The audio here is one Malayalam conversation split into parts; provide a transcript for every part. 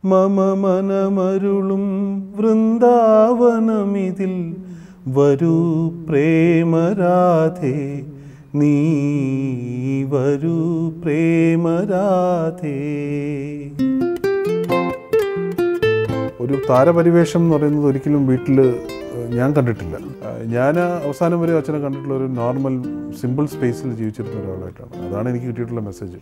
മമ മനമരുളും വൃന്ദാവനമിതിൽ വരൂ പ്രേമരാധേ നീ വരൂ പ്രേമരാധേ ഒരു താരപരിവേഷം എന്ന് പറയുന്നത് ഒരിക്കലും വീട്ടിൽ ഞാൻ കണ്ടിട്ടില്ല ഞാൻ അവസാനം വരെ അച്ഛനെ കണ്ടിട്ടുള്ള ഒരു നോർമൽ സിമ്പിൾ സ്പേസിൽ ജീവിച്ചിരുന്ന ഒരാളായിട്ടാണ് അതാണ് എനിക്ക് കിട്ടിയിട്ടുള്ള മെസ്സേജ്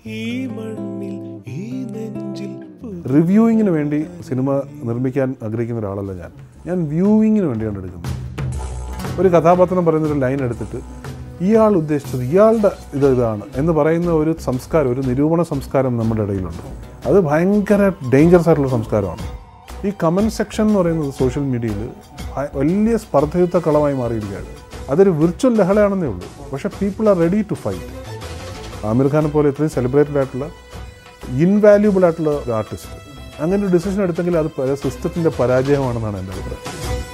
റിവ്യൂയിങ്ങിന് വേണ്ടി സിനിമ നിർമ്മിക്കാൻ ആഗ്രഹിക്കുന്ന ഒരാളല്ല ഞാൻ ഞാൻ വ്യൂയിങ്ങിന് വേണ്ടിയാണ് എടുക്കുന്നത് ഒരു കഥാപാത്രം പറയുന്ന ഒരു ലൈൻ എടുത്തിട്ട് ഇയാൾ ഉദ്ദേശിച്ചത് ഇയാളുടെ ഇത് ഇതാണ് എന്ന് പറയുന്ന ഒരു സംസ്കാരം ഒരു നിരൂപണ സംസ്കാരം നമ്മുടെ ഇടയിലുണ്ട് അത് ഭയങ്കര ഡേഞ്ചറസ് ആയിട്ടുള്ള സംസ്കാരമാണ് ഈ കമൻറ്റ് സെക്ഷൻ എന്ന് പറയുന്നത് സോഷ്യൽ മീഡിയയിൽ വലിയ സ്പർദ്ധയുക്ത കളമായി മാറിയിരിക്കുകയാണ് അതൊരു വിർച്വൽ ലഹളയാണെന്നേ ഉള്ളൂ പക്ഷേ people are ready to fight Aamir ഖാനെ പോലെ ഇത്രയും സെലിബ്രേറ്റഡ് ആയിട്ടുള്ള ഇൻവാല്യൂബിൾ ആയിട്ടുള്ള ഒരു ആർട്ടിസ്റ്റ് അങ്ങനെ ഒരു ഡിസിഷൻ എടുത്തെങ്കിൽ അത് സിസ്റ്റത്തിൻ്റെ പരാജയമാണെന്നാണ് എൻ്റെ അഭിപ്രായം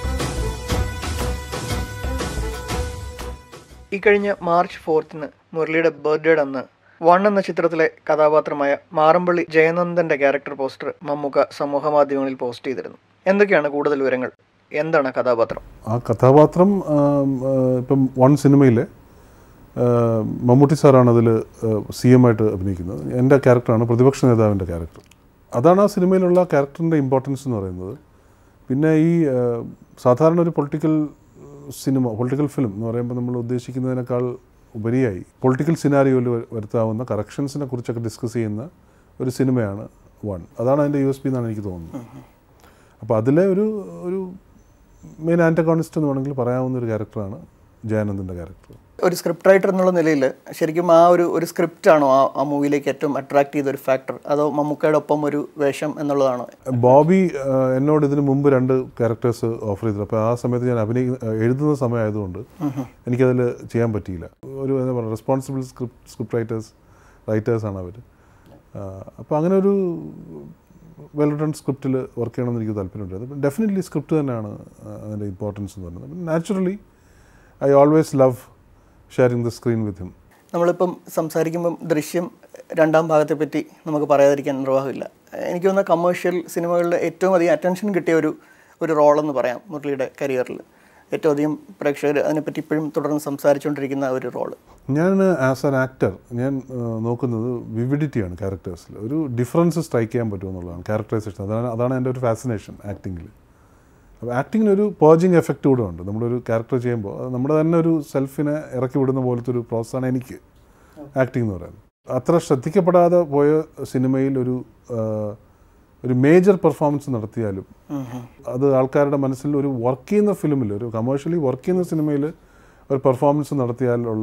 ഈ കഴിഞ്ഞ മാർച്ച് ഫോർത്തിന് മുരളിയുടെ ബർത്ത്ഡേയുടെ അന്ന് വൺ എന്ന ചിത്രത്തിലെ കഥാപാത്രമായ മാറമ്പള്ളി ജയനന്ദന്റെ ക്യാരക്ടർ പോസ്റ്റർ മമ്മൂക്ക സമൂഹ മാധ്യമങ്ങളിൽ പോസ്റ്റ് ചെയ്തിരുന്നു എന്തൊക്കെയാണ് കൂടുതൽ വിവരങ്ങൾ എന്താണ് ആ കഥാപാത്രം ആ കഥാപാത്രം ആം, ആ, ഇപ്പം വൺ സിനിമയിലെ ആ, മമ്മൂട്ടി സാറാണ് അതിൽ സി എം ആയിട്ട് അഭിനയിക്കുന്നത് എൻ്റെ ക്യാരക്ടറാണ് പ്രതിപക്ഷ നേതാവിൻ്റെ ക്യാരക്ടർ അതാണ് ആ സിനിമയിലുള്ള ക്യാരക്ടറിൻ്റെ ഇമ്പോർട്ടൻസ് എന്ന് പറയുന്നത് പിന്നെ ഈ ആ, സാധാരണ ഒരു പൊളിറ്റിക്കൽ സിനിമ പൊളിറ്റിക്കൽ ഫിലിം എന്ന് പറയുമ്പോൾ നമ്മൾ ഉദ്ദേശിക്കുന്നതിനേക്കാൾ ഉപരിയായി പൊളിറ്റിക്കൽ സിനാരിയോയിൽ വരുത്താവുന്ന കറക്ഷൻസിനെ കുറിച്ചൊക്കെ ഡിസ്കസ് ചെയ്യുന്ന ഒരു സിനിമയാണ് വൺ അതാണ് അതിൻ്റെ യു എസ് പി എന്നാണ് എനിക്ക് തോന്നുന്നത് അപ്പോൾ അതിലെ ഒരു ഒരു മെയിൻ ആൻറ്റഗോണിസ്റ്റ് എന്ന് വേണമെങ്കിൽ പറയാവുന്ന ഒരു ക്യാരക്ടറാണ് ജയാനന്ദൻ്റെ ക്യാരക്ടർ ഒരു സ്ക്രിപ്റ്റ് റൈറ്റർ എന്നുള്ള നിലയിൽ ശരിക്കും ആ ഒരു ഒരു സ്ക്രിപ്റ്റ് ആണോ ആ ആ മൂവിയിലേക്ക് ഏറ്റവും അട്രാക്ട് ചെയ്ത ഒരു ഫാക്ടർ അതോ മമ്മൂക്കയുടെ ഒപ്പം ഒരു വേഷം എന്നുള്ളതാണോ ബോബി ആ, എന്നോട് ഇതിന് മുമ്പ് രണ്ട് ക്യാരക്ടേഴ്സ് ഓഫർ ചെയ്തിട്ടുണ്ട് അപ്പോൾ ആ സമയത്ത് ഞാൻ അഭിനയി എഴുതുന്ന സമയമായതുകൊണ്ട് എനിക്കതിൽ ചെയ്യാൻ പറ്റിയില്ല ഒരു എന്താ പറയുക റെസ്പോൺസിബിൾ സ്ക്രിപ്റ്റ് സ്ക്രിപ്റ്റ് റൈറ്റേഴ്സ് റൈറ്റേഴ്സാണ് അവർ അപ്പോൾ അങ്ങനെ ഒരു വെൽ റിട്ടൺ സ്ക്രിപ്റ്റിൽ വർക്ക് ചെയ്യണമെന്ന് എനിക്ക് താല്പര്യമുണ്ട് അത് ഡെഫിനറ്റ്ലി സ്ക്രിപ്റ്റ് തന്നെയാണ് ആ, അതിൻ്റെ ഇമ്പോർട്ടൻസ് എന്ന് പറയുന്നത് naturally I always love sharing the screen with him നമ്മളിപ്പം സംസാരിക്കുമ്പം ദൃശ്യം രണ്ടാം ഭാഗത്തെ പറ്റി നമുക്ക് പറയാതിരിക്കാൻ നിർവാഹമില്ല എനിക്ക് തോന്നുന്ന കമേഴ്ഷ്യൽ സിനിമകളിൽ ഏറ്റവും അധികം അറ്റൻഷൻ കിട്ടിയ ഒരു ഒരു റോളെന്ന് പറയാം മുരളിയുടെ കരിയറിൽ ഏറ്റവും അധികം പ്രേക്ഷകർ അതിനെപ്പറ്റി ഇപ്പോഴും തുടർന്ന് സംസാരിച്ചുകൊണ്ടിരിക്കുന്ന ഒരു റോള് ഞാൻ ആസ് ആൻ ആക്ടർ ഞാൻ ആ, നോക്കുന്നത് വിവിഡിറ്റിയാണ് ക്യാരക്ടേഴ്സിൽ ഒരു ഡിഫറൻസ് സ്ട്രൈക്ക് ചെയ്യാൻ പറ്റുമെന്നുള്ളതാണ് ക്യാരക്ടറൈസേഷൻ അതാണ് അതാണ് എൻ്റെ ഒരു ഫാസിനേഷൻ ആക്ടിങ്ങിൽ അപ്പോൾ ആക്ടിങ്ങിന് ഒരു പേർജിങ് എഫക്റ്റ് കൂടെ ഉണ്ട് നമ്മളൊരു ക്യാരക്ടർ ചെയ്യുമ്പോൾ അത് നമ്മുടെ തന്നെ ഒരു സെൽഫിനെ ഇറക്കി വിടുന്ന പോലത്തെ ഒരു പ്രോസസ്സാണ് എനിക്ക് ആക്ടിംഗ് എന്ന് പറയുന്നത് അത്ര ശ്രദ്ധിക്കപ്പെടാതെ പോയ സിനിമയിൽ ഒരു ആ, ഒരു മേജർ പെർഫോമൻസ് നടത്തിയാലും അത് ആൾക്കാരുടെ മനസ്സിൽ ഒരു വർക്ക് ചെയ്യുന്ന ഫിലിമിൽ ഒരു കമേഴ്ഷ്യലി വർക്ക് ചെയ്യുന്ന സിനിമയിൽ ഒരു പെർഫോമൻസ് നടത്തിയാലുള്ള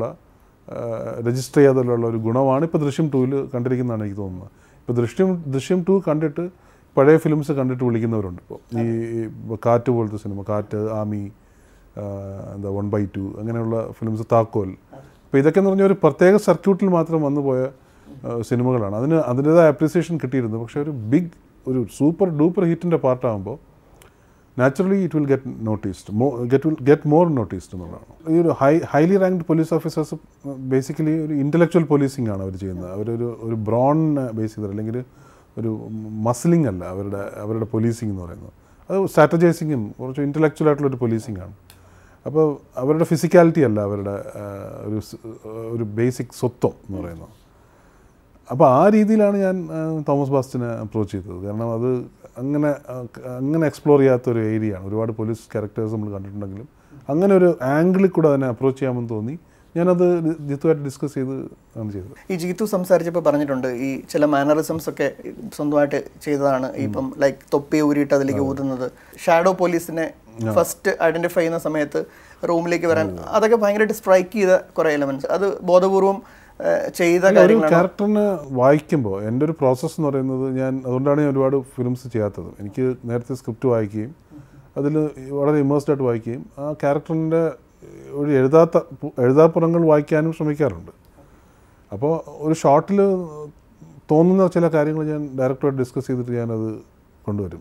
രജിസ്റ്റർ ചെയ്യാതുള്ള ഒരു ഗുണമാണ് ഇപ്പോൾ ദൃശ്യം ടൂവിൽ കണ്ടിരിക്കുന്നതാണ് എനിക്ക് തോന്നുന്നത് ഇപ്പോൾ ദൃശ്യം ദൃശ്യം ടു കണ്ടിട്ട് പഴയ ഫിലിംസ് കണ്ടിട്ട് വിളിക്കുന്നവരുണ്ട് ഇപ്പോൾ ഈ ഈ കാറ്റ് പോലത്തെ സിനിമ കാറ്റ് ആമി ആ, എന്താ വൺ ബൈ ടു അങ്ങനെയുള്ള ഫിലിംസ് താക്കോൽ അപ്പോൾ ഇതൊക്കെ എന്ന് പറഞ്ഞാൽ ഒരു പ്രത്യേക സർക്യൂട്ടിൽ മാത്രം വന്നു പോയ ആ, സിനിമകളാണ് അതിന് അതിൻ്റെതായ അപ്രിസിയേഷൻ കിട്ടിയിരുന്നു പക്ഷേ ഒരു ബിഗ് ഒരു സൂപ്പർ ഡൂപ്പർ ഹിറ്റിൻ്റെ പാർട്ടാകുമ്പോൾ naturally it will get noticed more get will get more noticed എന്നുള്ളതാണ് ഈ ഒരു high highly ranked police officers basically ഒരു ഇൻ്റലക്ച്വൽ പോലീസിംഗ് ആണ് അവർ ചെയ്യുന്നത് അവരൊരു ഒരു ബ്രോൺ ബേസ് ചെയ്തത് അല്ലെങ്കിൽ ഒരു മസിലിംഗ് അല്ല അവരുടെ അവരുടെ പോലീസിംഗ് എന്ന് പറയുന്നത് അത് സ്ട്രാറ്റജൈസിങ്ങും കുറച്ച് ഇൻ്റലക്ച്വൽ ആയിട്ടുള്ള ഒരു പോലീസിംഗ് ആണ് അപ്പോൾ അവരുടെ ഫിസിക്കാലിറ്റി അല്ല അവരുടെ ആ, ഒരു സ്- ഒരു ബേസിക് സ്വത്വം എന്ന് പറയുന്നത് അപ്പോൾ ആ രീതിയിലാണ് ഞാൻ ആ, തോമസ് ബാസ്റ്റിനെ അപ്രോച്ച് ചെയ്തത് കാരണം അത് അങ്ങനെ ആ, അങ്ങനെ എക്സ്പ്ലോർ ചെയ്യാത്ത ഒരു ഏരിയയാണ് ഒരുപാട് പോലീസ് ക്യാരക്ടേഴ്സ് നമ്മൾ കണ്ടിട്ടുണ്ടെങ്കിലും അങ്ങനെ ഒരു ആംഗിളിൽ കൂടെ അതിനെ അപ്രോച്ച് ചെയ്യാമെന്ന് തോന്നി ഞാനത് ജിത്തുമായിട്ട് ഡിസ്കസ് ചെയ്ത് ആണ് ചെയ്തത് ഈ ജീത്തു സംസാരിച്ചപ്പോൾ പറഞ്ഞിട്ടുണ്ട് ഈ ചില മാനറിസംസ് ഒക്കെ സ്വന്തമായിട്ട് ചെയ്തതാണ് ഇപ്പം ലൈക്ക് തൊപ്പി ഊരിയിട്ട് അതിലേക്ക് ഊതുന്നത് ഷാഡോ പോലീസിനെ ഫസ്റ്റ് ഐഡന്റിഫൈ ചെയ്യുന്ന സമയത്ത് റൂമിലേക്ക് വരാൻ അതൊക്കെ ഭയങ്കരമായിട്ട് സ്ട്രൈക്ക് ചെയ്ത കുറേ എലമെന്റ്സ് അത് ബോധപൂർവം ഏഹ്, ചെയ്ത ഒരു കാര്യങ്ങളാണ് ക്യാരക്ടറിനെ വായിക്കുമ്പോൾ എൻ്റെ ഒരു പ്രോസസ്സ് എന്ന് പറയുന്നത് ഞാൻ അതുകൊണ്ടാണ് ഞാൻ ഒരുപാട് ഫിലിംസ് ചെയ്യാത്തത് എനിക്ക് നേരത്തെ സ്ക്രിപ്റ്റ് വായിക്കുകയും അതിൽ വളരെ ഇമേഴ്സ്ഡ് ആയിട്ട് വായിക്കുകയും ആ ക്യാരക്ടറിൻ്റെ ഒരു എഴുതാത്ത എഴുതാപ്പുറങ്ങൾ വായിക്കാനും ശ്രമിക്കാറുണ്ട് അപ്പോൾ ഒരു ഷോർട്ടിൽ തോന്നുന്ന ചില കാര്യങ്ങൾ ഞാൻ ഡയറക്ടറായിട്ട് ഡിസ്കസ് ചെയ്തിട്ട് ഞാനത് കൊണ്ടുവരും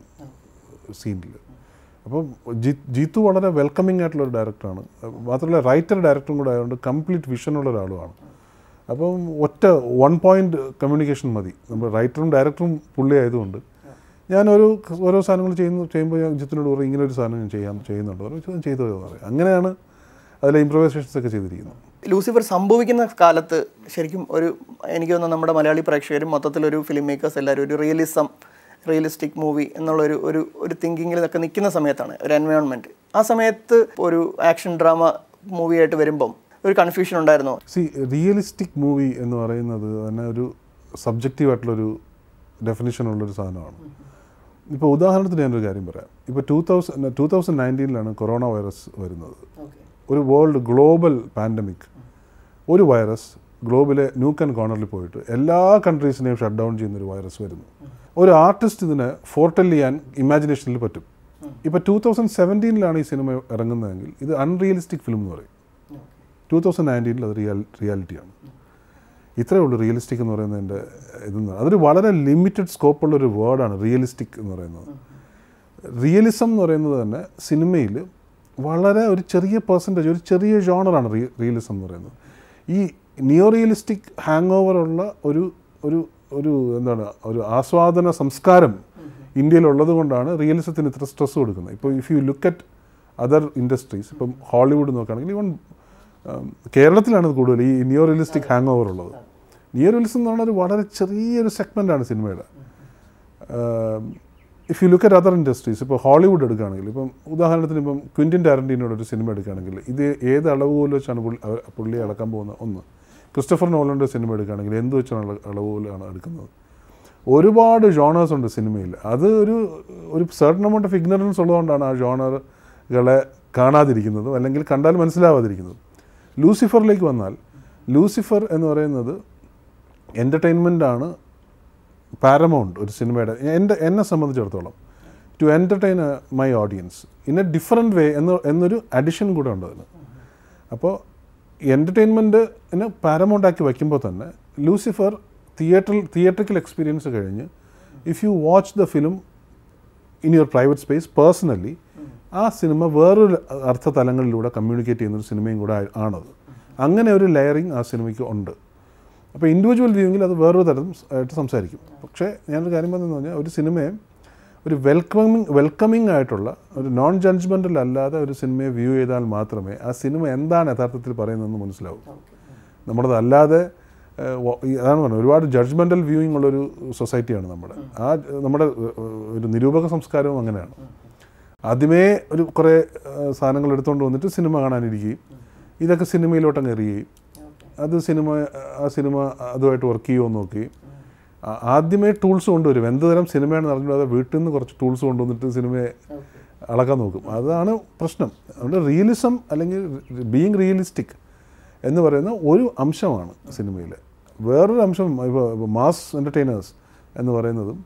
സീനിൽ അപ്പം ജി ജീത്തു വളരെ വെൽക്കമിങ് ആയിട്ടുള്ള ഒരു ഡയറക്ടറാണ് മാത്രമല്ല റൈറ്റർ ഡയറക്ടറും കൂടെ ആയതുകൊണ്ട് കംപ്ലീറ്റ് വിഷനുള്ള ഒരാളുമാണ് അപ്പം ഒറ്റ വൺ പോയിന്റ് കമ്മ്യൂണിക്കേഷൻ മതി നമ്മൾ റൈറ്ററും ഡയറക്ടറും പുള്ളി ആയതുകൊണ്ട് ഞാനൊരു ഓരോ സാധനങ്ങൾ ചെയ്യുന്നു ചെയ്യുമ്പോൾ ഞാൻ ജിത്തിനോട് പറയും ഇങ്ങനെ ഒരു സാധനം ഞാൻ ചെയ്യാൻ ചെയ്യുന്നുണ്ട് പറയും "ഇത് ഞാൻ ചെയ്തു എന്ന് പറയും അങ്ങനെയാണ് അതിലെ ഇമ്പ്രവൈസേഷൻസ് ഒക്കെ ചെയ്തിരിക്കുന്നത് ലൂസിഫർ സംഭവിക്കുന്ന കാലത്ത് ശരിക്കും ഒരു എനിക്ക് തോന്നുന്നു നമ്മുടെ മലയാളി പ്രേക്ഷകരും മൊത്തത്തിലൊരു ഫിലിം മേക്കേഴ്സ് എല്ലാവരും ഒരു റിയലിസം റിയലിസ്റ്റിക് മൂവി എന്നുള്ളൊരു ഒരു ഒരു തിങ്കിങ്ങിലൊക്കെ നിൽക്കുന്ന സമയത്താണ് ഒരു എൻവയോൺമെൻറ്റ് ആ സമയത്ത് ഒരു ആക്ഷൻ ഡ്രാമ മൂവിയായിട്ട് വരുമ്പം ഒരു കൺഫ്യൂഷൻ ഉണ്ടായിരുന്നോ സി റിയലിസ്റ്റിക് മൂവി എന്ന് പറയുന്നത് തന്നെ ഒരു സബ്ജക്റ്റീവ് ആയിട്ടുള്ളൊരു ഡെഫിനിഷൻ ഉള്ളൊരു സാധനമാണ് ഇപ്പോൾ ഉദാഹരണത്തിന് ഞാനൊരു കാര്യം പറയാം ഇപ്പോൾ ടൂ തൗസൻഡ് ടൂ തൗസൻഡ് നയൻറ്റീനിലാണ് കൊറോണ വൈറസ് വരുന്നത് ഒരു വേൾഡ് ഗ്ലോബൽ പാൻഡമിക് ഒരു വൈറസ് ഗ്ലോബിലെ ന്യൂക്ക് ആൻഡ് കോർണറിൽ പോയിട്ട് എല്ലാ കൺട്രീസിനെയും ഷട്ട് ഡൗൺ ചെയ്യുന്ന ഒരു വൈറസ് വരുന്നു ഒരു ആർട്ടിസ്റ്റ് ഇതിനെ ഫോർട്ടൽ ചെയ്യാൻ ഇമാജിനേഷനിൽ പറ്റും ഇപ്പോൾ ടൂ തൗസൻഡ് സെവൻറ്റീനിലാണ് ഈ സിനിമ ഇറങ്ങുന്നതെങ്കിൽ ഇത് അൺറിയലിസ്റ്റിക് ഫിലിം എന്ന് പറയും ടൂ തൗസൻഡ് നയൻറ്റീനിൽ അത് റിയാൽ റിയാലിറ്റിയാണ് ഇത്രയേ ഉള്ളൂ റിയലിസ്റ്റിക് എന്ന് പറയുന്നതിൻ്റെ ഇതെന്ന് അതൊരു വളരെ ലിമിറ്റഡ് സ്കോപ്പുള്ള ഒരു വേർഡാണ് റിയലിസ്റ്റിക് എന്ന് പറയുന്നത് റിയലിസം എന്ന് പറയുന്നത് തന്നെ സിനിമയിൽ വളരെ ഒരു ചെറിയ പെർസെൻറ്റേജ് ഒരു ചെറിയ ജോണറാണ് റിയലിസം എന്ന് പറയുന്നത് ഈ നിയോ റിയലിസ്റ്റിക് ഹാങ് ഓവറുള്ള ഒരു ഒരു ഒരു എന്താണ് ഒരു ആസ്വാദന സംസ്കാരം ഇന്ത്യയിലുള്ളത് കൊണ്ടാണ് റിയലിസത്തിന് ഇത്ര സ്ട്രെസ് കൊടുക്കുന്നത് ഇപ്പോൾ if you look at other industries ഇപ്പം ഹോളിവുഡ് നോക്കുകയാണെങ്കിൽ ഇവൺ കേരളത്തിലാണ് ഇത് കൂടുതൽ ഈ നിയോ റിയലിസ്റ്റിക് ഹാങ് ഓവർ ഉള്ളത് നിയോ റിയലിസം എന്ന് പറഞ്ഞാൽ ഒരു വളരെ ചെറിയൊരു സെഗ്മെൻ്റാണ് സിനിമയുടെ if you look at other industries ഇപ്പോൾ ഹോളിവുഡ് എടുക്കുകയാണെങ്കിൽ ഇപ്പം ഉദാഹരണത്തിന് ഇപ്പം ക്വിൻറ്റിൻ ടാരൻറ്റീനോട് ഒരു സിനിമ എടുക്കുകയാണെങ്കിൽ ഇത് ഏത് അളവുകോൽ വെച്ചാണ് പുള്ളി അവ- പുള്ളി അളക്കാൻ പോകുന്നത് ഒന്ന് ക്രിസ്റ്റഫർ നോളൻ്റെ സിനിമ എടുക്കുകയാണെങ്കിൽ എന്ത് വെച്ചാണ് അള- അളവുകോലാണ് എടുക്കുന്നത് ഒരുപാട് ജോണേഴ്സ് ഉണ്ട് സിനിമയിൽ അത് ഒരു ഒരു സർട്ടൺ എമൗണ്ട് ഓഫ് ഇഗ്നറൻസ് ഉള്ളതുകൊണ്ടാണ് ആ ജോണറുകളെ കാണാതിരിക്കുന്നതും അല്ലെങ്കിൽ കണ്ടാൽ മനസ്സിലാവാതിരിക്കുന്നതും ലൂസിഫറിലേക്ക് വന്നാൽ ലൂസിഫർ എന്ന് പറയുന്നത് എൻ്റർടൈൻമെൻ്റ് ആണ് പാരമൗണ്ട് ഒരു സിനിമയുടെ എൻ്റെ എന്നെ സംബന്ധിച്ചിടത്തോളം to entertain my audience in a different way എന്ന് എന്നൊരു അഡിഷൻ കൂടെ ഉണ്ട് അതിന് അപ്പോൾ എൻ്റർടൈൻമെൻറ്റിന് പാരമൗണ്ട് ആക്കി വയ്ക്കുമ്പോൾ തന്നെ ലൂസിഫർ തിയേറ്ററിൽ തിയേറ്ററിക്കൽ എക്സ്പീരിയൻസ് കഴിഞ്ഞ് if you watch the film in your private space personally ആ സിനിമ വേറൊരു അർത്ഥതലങ്ങളിലൂടെ കമ്മ്യൂണിക്കേറ്റ് ചെയ്യുന്ന ഒരു സിനിമയും കൂടെ ആ- ആണത് അങ്ങനെ ഒരു ലെയറിങ് ആ സിനിമയ്ക്ക് ഉണ്ട് അപ്പോൾ ഇൻഡിവിജ്വൽ വ്യൂവിങ്ങിൽ അത് വേറൊരു തരം സ് ആയിട്ട് സംസാരിക്കും പക്ഷേ ഞാനൊരു കാര്യം പറഞ്ഞതെന്ന് പറഞ്ഞാൽ ഒരു സിനിമയെ ഒരു വെൽക്കമിങ് വെൽക്കമിങ് ആയിട്ടുള്ള ഒരു നോൺ ജഡ്ജ്മെൻ്റൽ അല്ലാതെ ഒരു സിനിമയെ വ്യൂ ചെയ്താൽ മാത്രമേ ആ സിനിമ എന്താണ് യഥാർത്ഥത്തിൽ പറയുന്നതെന്ന് മനസ്സിലാവൂ നമ്മുടേത് അല്ലാതെ ഏഹ്, വ- ഈ അതാണ് പറഞ്ഞത് ഒരുപാട് ജഡ്ജ്മെൻ്റൽ വ്യൂയിങ് ഉള്ളൊരു സൊസൈറ്റിയാണ് നമ്മുടെ ആ ജ- നമ്മുടെ ഏഹ്, ഒരു നിരൂപക സംസ്കാരവും അങ്ങനെയാണ് ആദ്യമേ ഒരു കുറേ ഏഹ്, സാധനങ്ങൾ എടുത്തുകൊണ്ട് വന്നിട്ട് സിനിമ കാണാനിരിക്കുകയും ഇതൊക്കെ സിനിമയിലോട്ടങ്ങ് എറിയുകയും അത് സിനിമ ആ സിനിമ അതുമായിട്ട് വർക്ക് ചെയ്യുമോ എന്ന് നോക്കുകയും ആ- ആദ്യമേ ടൂൾസ് കൊണ്ടുവരും എന്ത് തരം സിനിമയാണെന്ന് അറിഞ്ഞിട്ട് വീട്ടിൽ നിന്ന് കുറച്ച് ടൂൾസ് കൊണ്ടുവന്നിട്ട് സിനിമയെ അളക്കാൻ നോക്കും അതാണ് പ്രശ്നം അതുകൊണ്ട് റിയലിസം അല്ലെങ്കിൽ ബീങ് റിയലിസ്റ്റിക് എന്ന് പറയുന്ന ഒരു അംശമാണ് സിനിമയിൽ വേറൊരു അംശം ഇപ്പോൾ മാസ് എൻ്റർടൈനേഴ്സ് എന്ന് പറയുന്നതും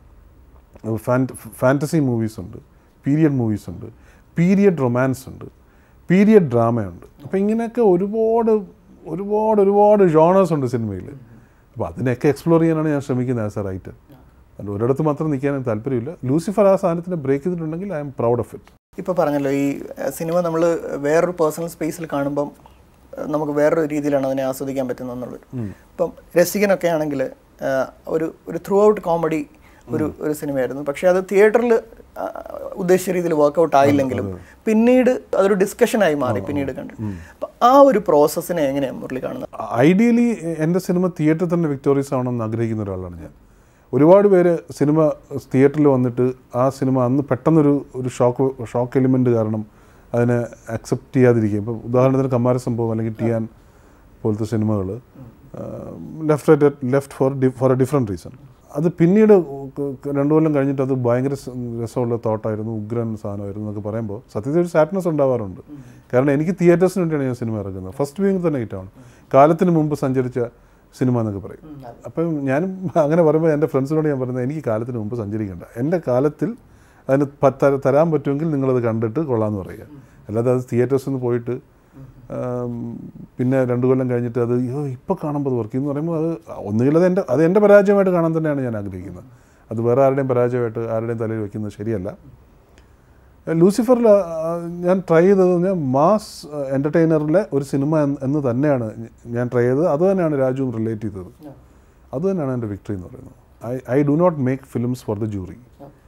ഫാൻറ്റസി മൂവീസ് ഉണ്ട് പീരിയഡ് മൂവീസ് ഉണ്ട് പീരിയഡ് റൊമാൻസ് ഉണ്ട് പീരിയഡ് ഡ്രാമയുണ്ട് അപ്പോൾ ഇങ്ങനെയൊക്കെ ഒരുപാട് ഒരുപാട് ഒരുപാട് ജോണേഴ്സ് ഉണ്ട് സിനിമയിൽ അപ്പോൾ അതിനെയൊക്കെ എക്സ്പ്ലോർ ചെയ്യാനാണ് ഞാൻ ശ്രമിക്കുന്നത് ആസ് എ റൈറ്റർ അതുകൊണ്ട് ഒരിടത്ത് മാത്രം നിൽക്കാൻ എനിക്ക് താല്പര്യമില്ല ലൂസിഫർ ആ സാധനത്തിനെ ബ്രേക്ക് ചെയ്തിട്ടുണ്ടെങ്കിൽ I am proud of it ഇപ്പോൾ പറഞ്ഞല്ലോ ഈ അഹ് സിനിമ നമ്മൾ വേറൊരു പേഴ്സണൽ സ്പേസിൽ കാണുമ്പം അഹ് നമുക്ക് വേറൊരു രീതിയിലാണ് അതിനെ ആസ്വദിക്കാൻ പറ്റുന്നത് എന്നുള്ളത് ഇപ്പം രസികനൊക്കെ ആണെങ്കിൽ ഒരു ഒരു ത്രൂ ഔട്ട് കോമഡി ഒരു ഒരു സിനിമയായിരുന്നു പക്ഷേ അത് തിയേറ്ററിൽ ഉദ്ദേശിച്ച രീതിയിൽ വർക്കൗട്ട് ആയില്ലെങ്കിലും പിന്നീട് അതൊരു ഡിസ്കഷനായി മാറി പിന്നീട് കണ്ട് അപ്പം ആ ഒരു പ്രോസസ്സിനെ എങ്ങനെയാണ് മുരളി കാണുന്നത് ഐഡിയലി എൻ്റെ സിനിമ തിയേറ്ററിൽ തന്നെ വിക്ടോറിയസ് ആവണമെന്ന് ആഗ്രഹിക്കുന്ന ഒരാളാണ് ഞാൻ ഒരുപാട് പേര് സിനിമ തിയേറ്ററിൽ വന്നിട്ട് ആ സിനിമ അന്ന് പെട്ടെന്നൊരു ഒരു ഷോക്ക് ഷോക്ക് എലിമെൻ്റ് കാരണം അതിനെ അക്സെപ്റ്റ് ചെയ്യാതിരിക്കും ഇപ്പം ഉദാഹരണത്തിന് കമ്മാര സംഭവം അല്ലെങ്കിൽ ടിയാൻ പോലത്തെ സിനിമകൾ left right left for for a different reason അത് പിന്നീട് ക- ക- രണ്ടു കൊല്ലം കഴിഞ്ഞിട്ട് അത് ഭയങ്കര സ- രസമുള്ള തോട്ടായിരുന്നു ഉഗ്രൻ സാധനമായിരുന്നു എന്നൊക്കെ പറയുമ്പോൾ സത്യത്തിൽ ഒരു സാഡ്നസ് ഉണ്ടാവാറുണ്ട് കാരണം എനിക്ക് തിയേറ്റേഴ്സിന് വേണ്ടിയാണ് ഞാൻ സിനിമ ഇറക്കുന്നത് ഫസ്റ്റ് വ്യൂയിങ് തന്നെ ഹിറ്റാണ് കാലത്തിന് മുമ്പ് സഞ്ചരിച്ച സിനിമ എന്നൊക്കെ പറയും അപ്പം ഞാനും അങ്ങനെ പറയുമ്പോൾ എൻ്റെ ഫ്രണ്ട്സിനോട് ഞാൻ പറയുന്നത് എനിക്ക് കാലത്തിന് മുമ്പ് സഞ്ചരിക്കേണ്ട എൻ്റെ കാലത്തിൽ അതിന് പ- ത- തരാൻ പറ്റുമെങ്കിൽ നിങ്ങളത് കണ്ടിട്ട് കൊള്ളാമെന്ന് പറയുക അല്ലാതെ അത് തിയേറ്റേഴ്സിൽ നിന്ന് പോയിട്ട് ആം, പിന്നെ രണ്ടു കൊല്ലം കഴിഞ്ഞിട്ട് അത് അയ്യോ ഇപ്പോൾ കാണുമ്പോൾ അത് വർക്ക് എന്ന് പറയുമ്പോൾ അത് ഒന്നുകിൽ അത് എൻ്റെ അത് എൻ്റെ പരാജയമായിട്ട് കാണാൻ തന്നെയാണ് ഞാൻ ആഗ്രഹിക്കുന്നത് അത് വേറെ ആരുടെയും പരാജയമായിട്ട് ആരുടെയും തലയിൽ വെക്കുന്നത് ശരിയല്ല ലൂസിഫറിൽ ഞാൻ ട്രൈ ചെയ്തത് ഞാൻ മാസ് എൻ്റർടൈനറിലെ ഒരു സിനിമ എന്ന് എന്ന് തന്നെയാണ് ഞാൻ ട്രൈ ചെയ്തത് അത് തന്നെയാണ് രാജുവും റിലേറ്റ് ചെയ്തത് അത് തന്നെയാണ് എൻ്റെ വിക്ടറി എന്ന് പറയുന്നത് I I do not make films for the jury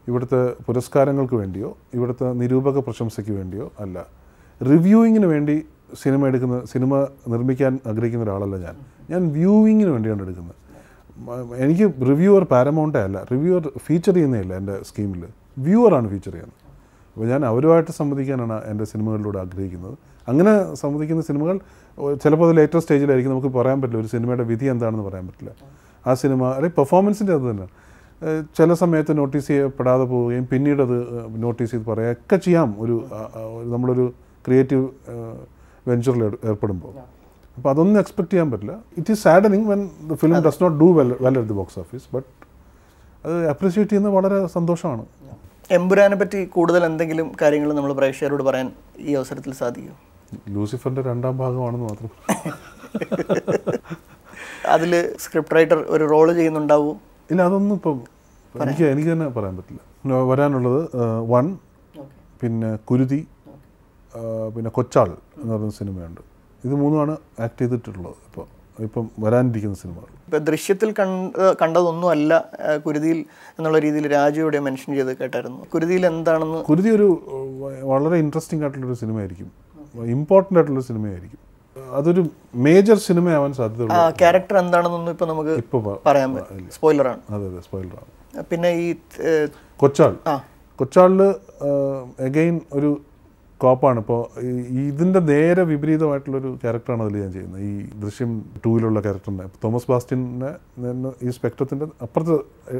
ഇവിടുത്തെ പുരസ്കാരങ്ങൾക്ക് വേണ്ടിയോ ഇവിടുത്തെ നിരൂപക പ്രശംസയ്ക്ക് വേണ്ടിയോ അല്ല റിവ്യൂയിങ്ങിന് വേണ്ടി സിനിമ എടുക്കുന്ന സിനിമ നിർമ്മിക്കാൻ ആഗ്രഹിക്കുന്ന ഒരാളല്ല ഞാൻ ഞാൻ വ്യൂവിങ്ങിന് വേണ്ടിയാണ് എടുക്കുന്നത് മ- എനിക്ക് റിവ്യൂവർ പാരമൗണ്ടേ അല്ല റിവ്യൂവർ ഫീച്ചർ ചെയ്യുന്നതല്ല എൻ്റെ സ്കീമിൽ വ്യൂവറാണ് ഫീച്ചർ ചെയ്യുന്നത് അപ്പോൾ ഞാൻ അവരുമായിട്ട് സംവദിക്കാനാണ് എൻ്റെ സിനിമകളിലൂടെ ആഗ്രഹിക്കുന്നത് അങ്ങനെ സംവദിക്കുന്ന സിനിമകൾ ഒ- ചിലപ്പോൾ അത് ലേറ്റർ സ്റ്റേജിലായിരിക്കും നമുക്ക് പറയാൻ പറ്റില്ല ഒരു സിനിമയുടെ വിധി എന്താണെന്ന് പറയാൻ പറ്റില്ല ആ സിനിമ അല്ലെങ്കിൽ പെർഫോമൻസിൻ്റെ അത് തന്നെ ഏഹ് ചില സമയത്ത് നോട്ടീസ് ചെയ്യപ്പെടാതെ പോവുകയും പിന്നീട് അത് നോട്ടീസ് ചെയ്ത് പറയുകയൊക്കെ ചെയ്യാം ഒരു ആ, ആ, ഒരു നമ്മളൊരു ക്രിയേറ്റീവ് വെഞ്ചറിൽ ഏർപ്പെടുമ്പോൾ അപ്പോൾ അതൊന്നും എക്സ്പെക്ട് ചെയ്യാൻ പറ്റില്ല it is saddening when the film does not do well well at the box office but അത് അപ്രിഷിയേറ്റ് ചെയ്യുന്നത് വളരെ സന്തോഷമാണ് എമ്പുരാനെ പറ്റി കൂടുതൽ എന്തെങ്കിലും കാര്യങ്ങൾ നമ്മൾ പ്രേക്ഷകരോട് പറയാൻ ഈ അവസരത്തിൽ സാധിക്കും ലൂസിഫറിൻ്റെ രണ്ടാം ഭാഗമാണെന്ന് മാത്രം അതിൽ സ്ക്രിപ്റ്റ് റൈറ്റർ ഒരു റോള് ചെയ്യുന്നുണ്ടാവും ഇല്ല അതൊന്നും ഇപ്പം എനിക്ക് എനിക്ക് തന്നെ പറയാൻ പറ്റില്ല പിന്നെ വരാനുള്ളത് വൺ പിന്നെ കുരുതി ആ, പിന്നെ കൊച്ചാൾ എന്ന് പറയുന്ന സിനിമയുണ്ട് ഇത് മൂന്നുമാണ് ആക്ട് ചെയ്തിട്ടുള്ളത് ഇപ്പോൾ ഇപ്പം വരാനിരിക്കുന്ന സിനിമകൾ ഇപ്പം ദൃശ്യത്തിൽ കണ്ട കണ്ടതൊന്നും അല്ല ആ, കുരുതിയിൽ എന്നുള്ള രീതിയിൽ രാജയുടെ മെൻഷൻ ചെയ്ത് കേട്ടായിരുന്നു കുരുതിയിൽ എന്താണെന്ന് കുരുതി ഒരു വ- വളരെ ഇൻട്രസ്റ്റിംഗ് ആയിട്ടുള്ളൊരു സിനിമയായിരിക്കും ഇമ്പോർട്ടൻ്റ് ആയിട്ടുള്ള സിനിമയായിരിക്കും അതൊരു മേജർ സിനിമയാവാൻ ആ സാധ്യതയുള്ള ക്യാരക്ടർ എന്താണെന്നൊന്നും ഇപ്പം നമുക്ക് ഇപ്പോൾ പറയാൻ സ്പോയിലറാണ് അതെ അതെ സ്പോയിലറാണ് പിന്നെ ഈ ഏഹ്, കൊച്ചാൾ ആ കൊച്ചാളിൽ എഗെയിൻ ഒരു കോപ്പാണ് ഇപ്പോൾ ഇതിൻ്റെ നേരെ വിപരീതമായിട്ടുള്ളൊരു ക്യാരക്ടറാണ് അതിൽ ഞാൻ ചെയ്യുന്നത് ഈ ദൃശ്യം ടൂവിലുള്ള ക്യാരക്ടറിനെ തോമസ് ബാസ്റ്റിനെ നിന്ന് ഈ സ്പെക്ട്രത്തിൻ്റെ അപ്പുറത്ത്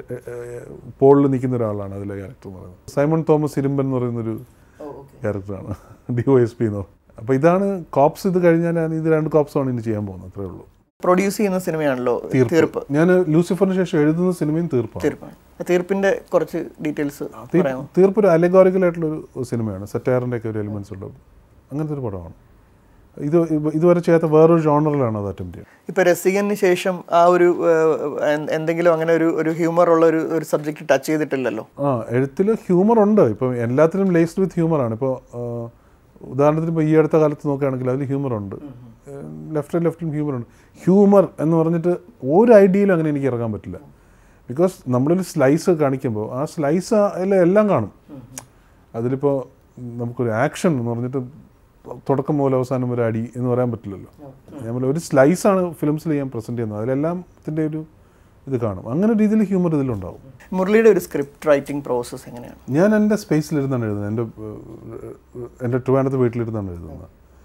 പോളിൽ നിൽക്കുന്ന ഒരാളാണ് അതിലെ ക്യാരക്ടർ എന്ന് പറയുന്നത് സൈമൺ തോമസ് ഇരുമ്പൻ എന്ന് പറയുന്നൊരു ക്യാരക്ടറാണ് ഡി ഒ എസ് പി എന്ന് പറയും അപ്പോൾ ഇതാണ് കോപ്സ് ഇത് കഴിഞ്ഞാൽ ഞാൻ ഇത് രണ്ട് കോപ്സാണ് ഇനി ചെയ്യാൻ പോകുന്നത് അത്രേ ഉള്ളൂ പ്രൊഡ്യൂസ് ചെയ്യുന്ന സിനിമയാണല്ലോ തീർപ്പ് ഞാൻ ലൂസിഫറിന് ശേഷം എഴുതുന്ന സിനിമയും തീർപ്പാണ് തീർപ്പാണ് തീർപ്പിന്റെ കുറച്ച് ഡീറ്റെയിൽസ് തീ- പറയാമോ തീർപ്പ് ഒരു അലഗോറിക്കൽ ആയിട്ടുള്ളൊരു സിനിമയാണ് സെറ്റാറിൻ്റെ ഒക്കെ ഒരു എലിമെന്റ്സ് ഉള്ള അങ്ങനത്തെ ഒരു പടമാണ് ഇത് ഇവ- ഇതുവരെ ചെയ്യാത്ത വേറൊരു ജോണറിലാണ് അത് അറ്റംപ്റ്റ് ചെയ്യുന്നത് ഇപ്പൊ രസികന് ശേഷം ആ ഒരു ഏഹ്, എന്ത്- എന്തെങ്കിലും അങ്ങനെ ഒരു ഒരു ഹ്യൂമർ ഉള്ള ഒരു ഒരു സബ്ജക്റ്റ് ടച്ച് ചെയ്തിട്ടില്ലല്ലോ ആ എഴുത്തിൽ ഹ്യൂമർ ഉണ്ട് ഇപ്പം എല്ലാത്തിലും ലേസ്ഡ് വിത്ത് ഹ്യൂമറാണ് ഇപ്പോൾ ഉദാഹരണത്തിന് ഇപ്പോൾ ഈ അടുത്ത കാലത്ത് നോക്കുകയാണെങ്കിൽ അതിൽ ഹ്യൂമർ ഉണ്ട് ലെഫ്റ്റ് ലെഫ്റ്റിലും ഹ്യൂമർ ഉണ്ട് ഹ്യൂമർ എന്ന് പറഞ്ഞിട്ട് ഒരു ഐഡിയയിലും അങ്ങനെ എനിക്ക് ഇറങ്ങാൻ പറ്റില്ല ബിക്കോസ് നമ്മളൊരു സ്ലൈസ് കാണിക്കുമ്പോൾ ആ സ്ലൈസ് എല്ലാം കാണും അതിലിപ്പോൾ നമുക്കൊരു ആക്ഷൻ എന്ന് പറഞ്ഞിട്ട് തുടക്കം മുതൽ അവസാനം വരെ അടി എന്ന് പറയാൻ പറ്റില്ലല്ലോ നമ്മൾ ഒരു സ്ലൈസാണ് ഫിലിംസിൽ ഞാൻ പ്രസൻറ്റ് ചെയ്യുന്നത് അതിലെല്ലാത്തിൻ്റെ ഒരു ഇത് കാണും അങ്ങനെ രീതിയിൽ ഹ്യൂമർ ഇതിലുണ്ടാവും മുരളിയുടെ ഒരു സ്ക്രിപ്റ്റ് റൈറ്റിംഗ് പ്രോസസ്സ് എങ്ങനെയാണ് ഞാൻ എൻ്റെ സ്പേസിലിരുന്നാണ് എഴുതുന്നത് എൻ്റെ ഏഹ്, എൻ്റെ ട്രിവാൻഡത്ത് വീട്ടിലിരുന്നാണ് എഴുതുന്നത്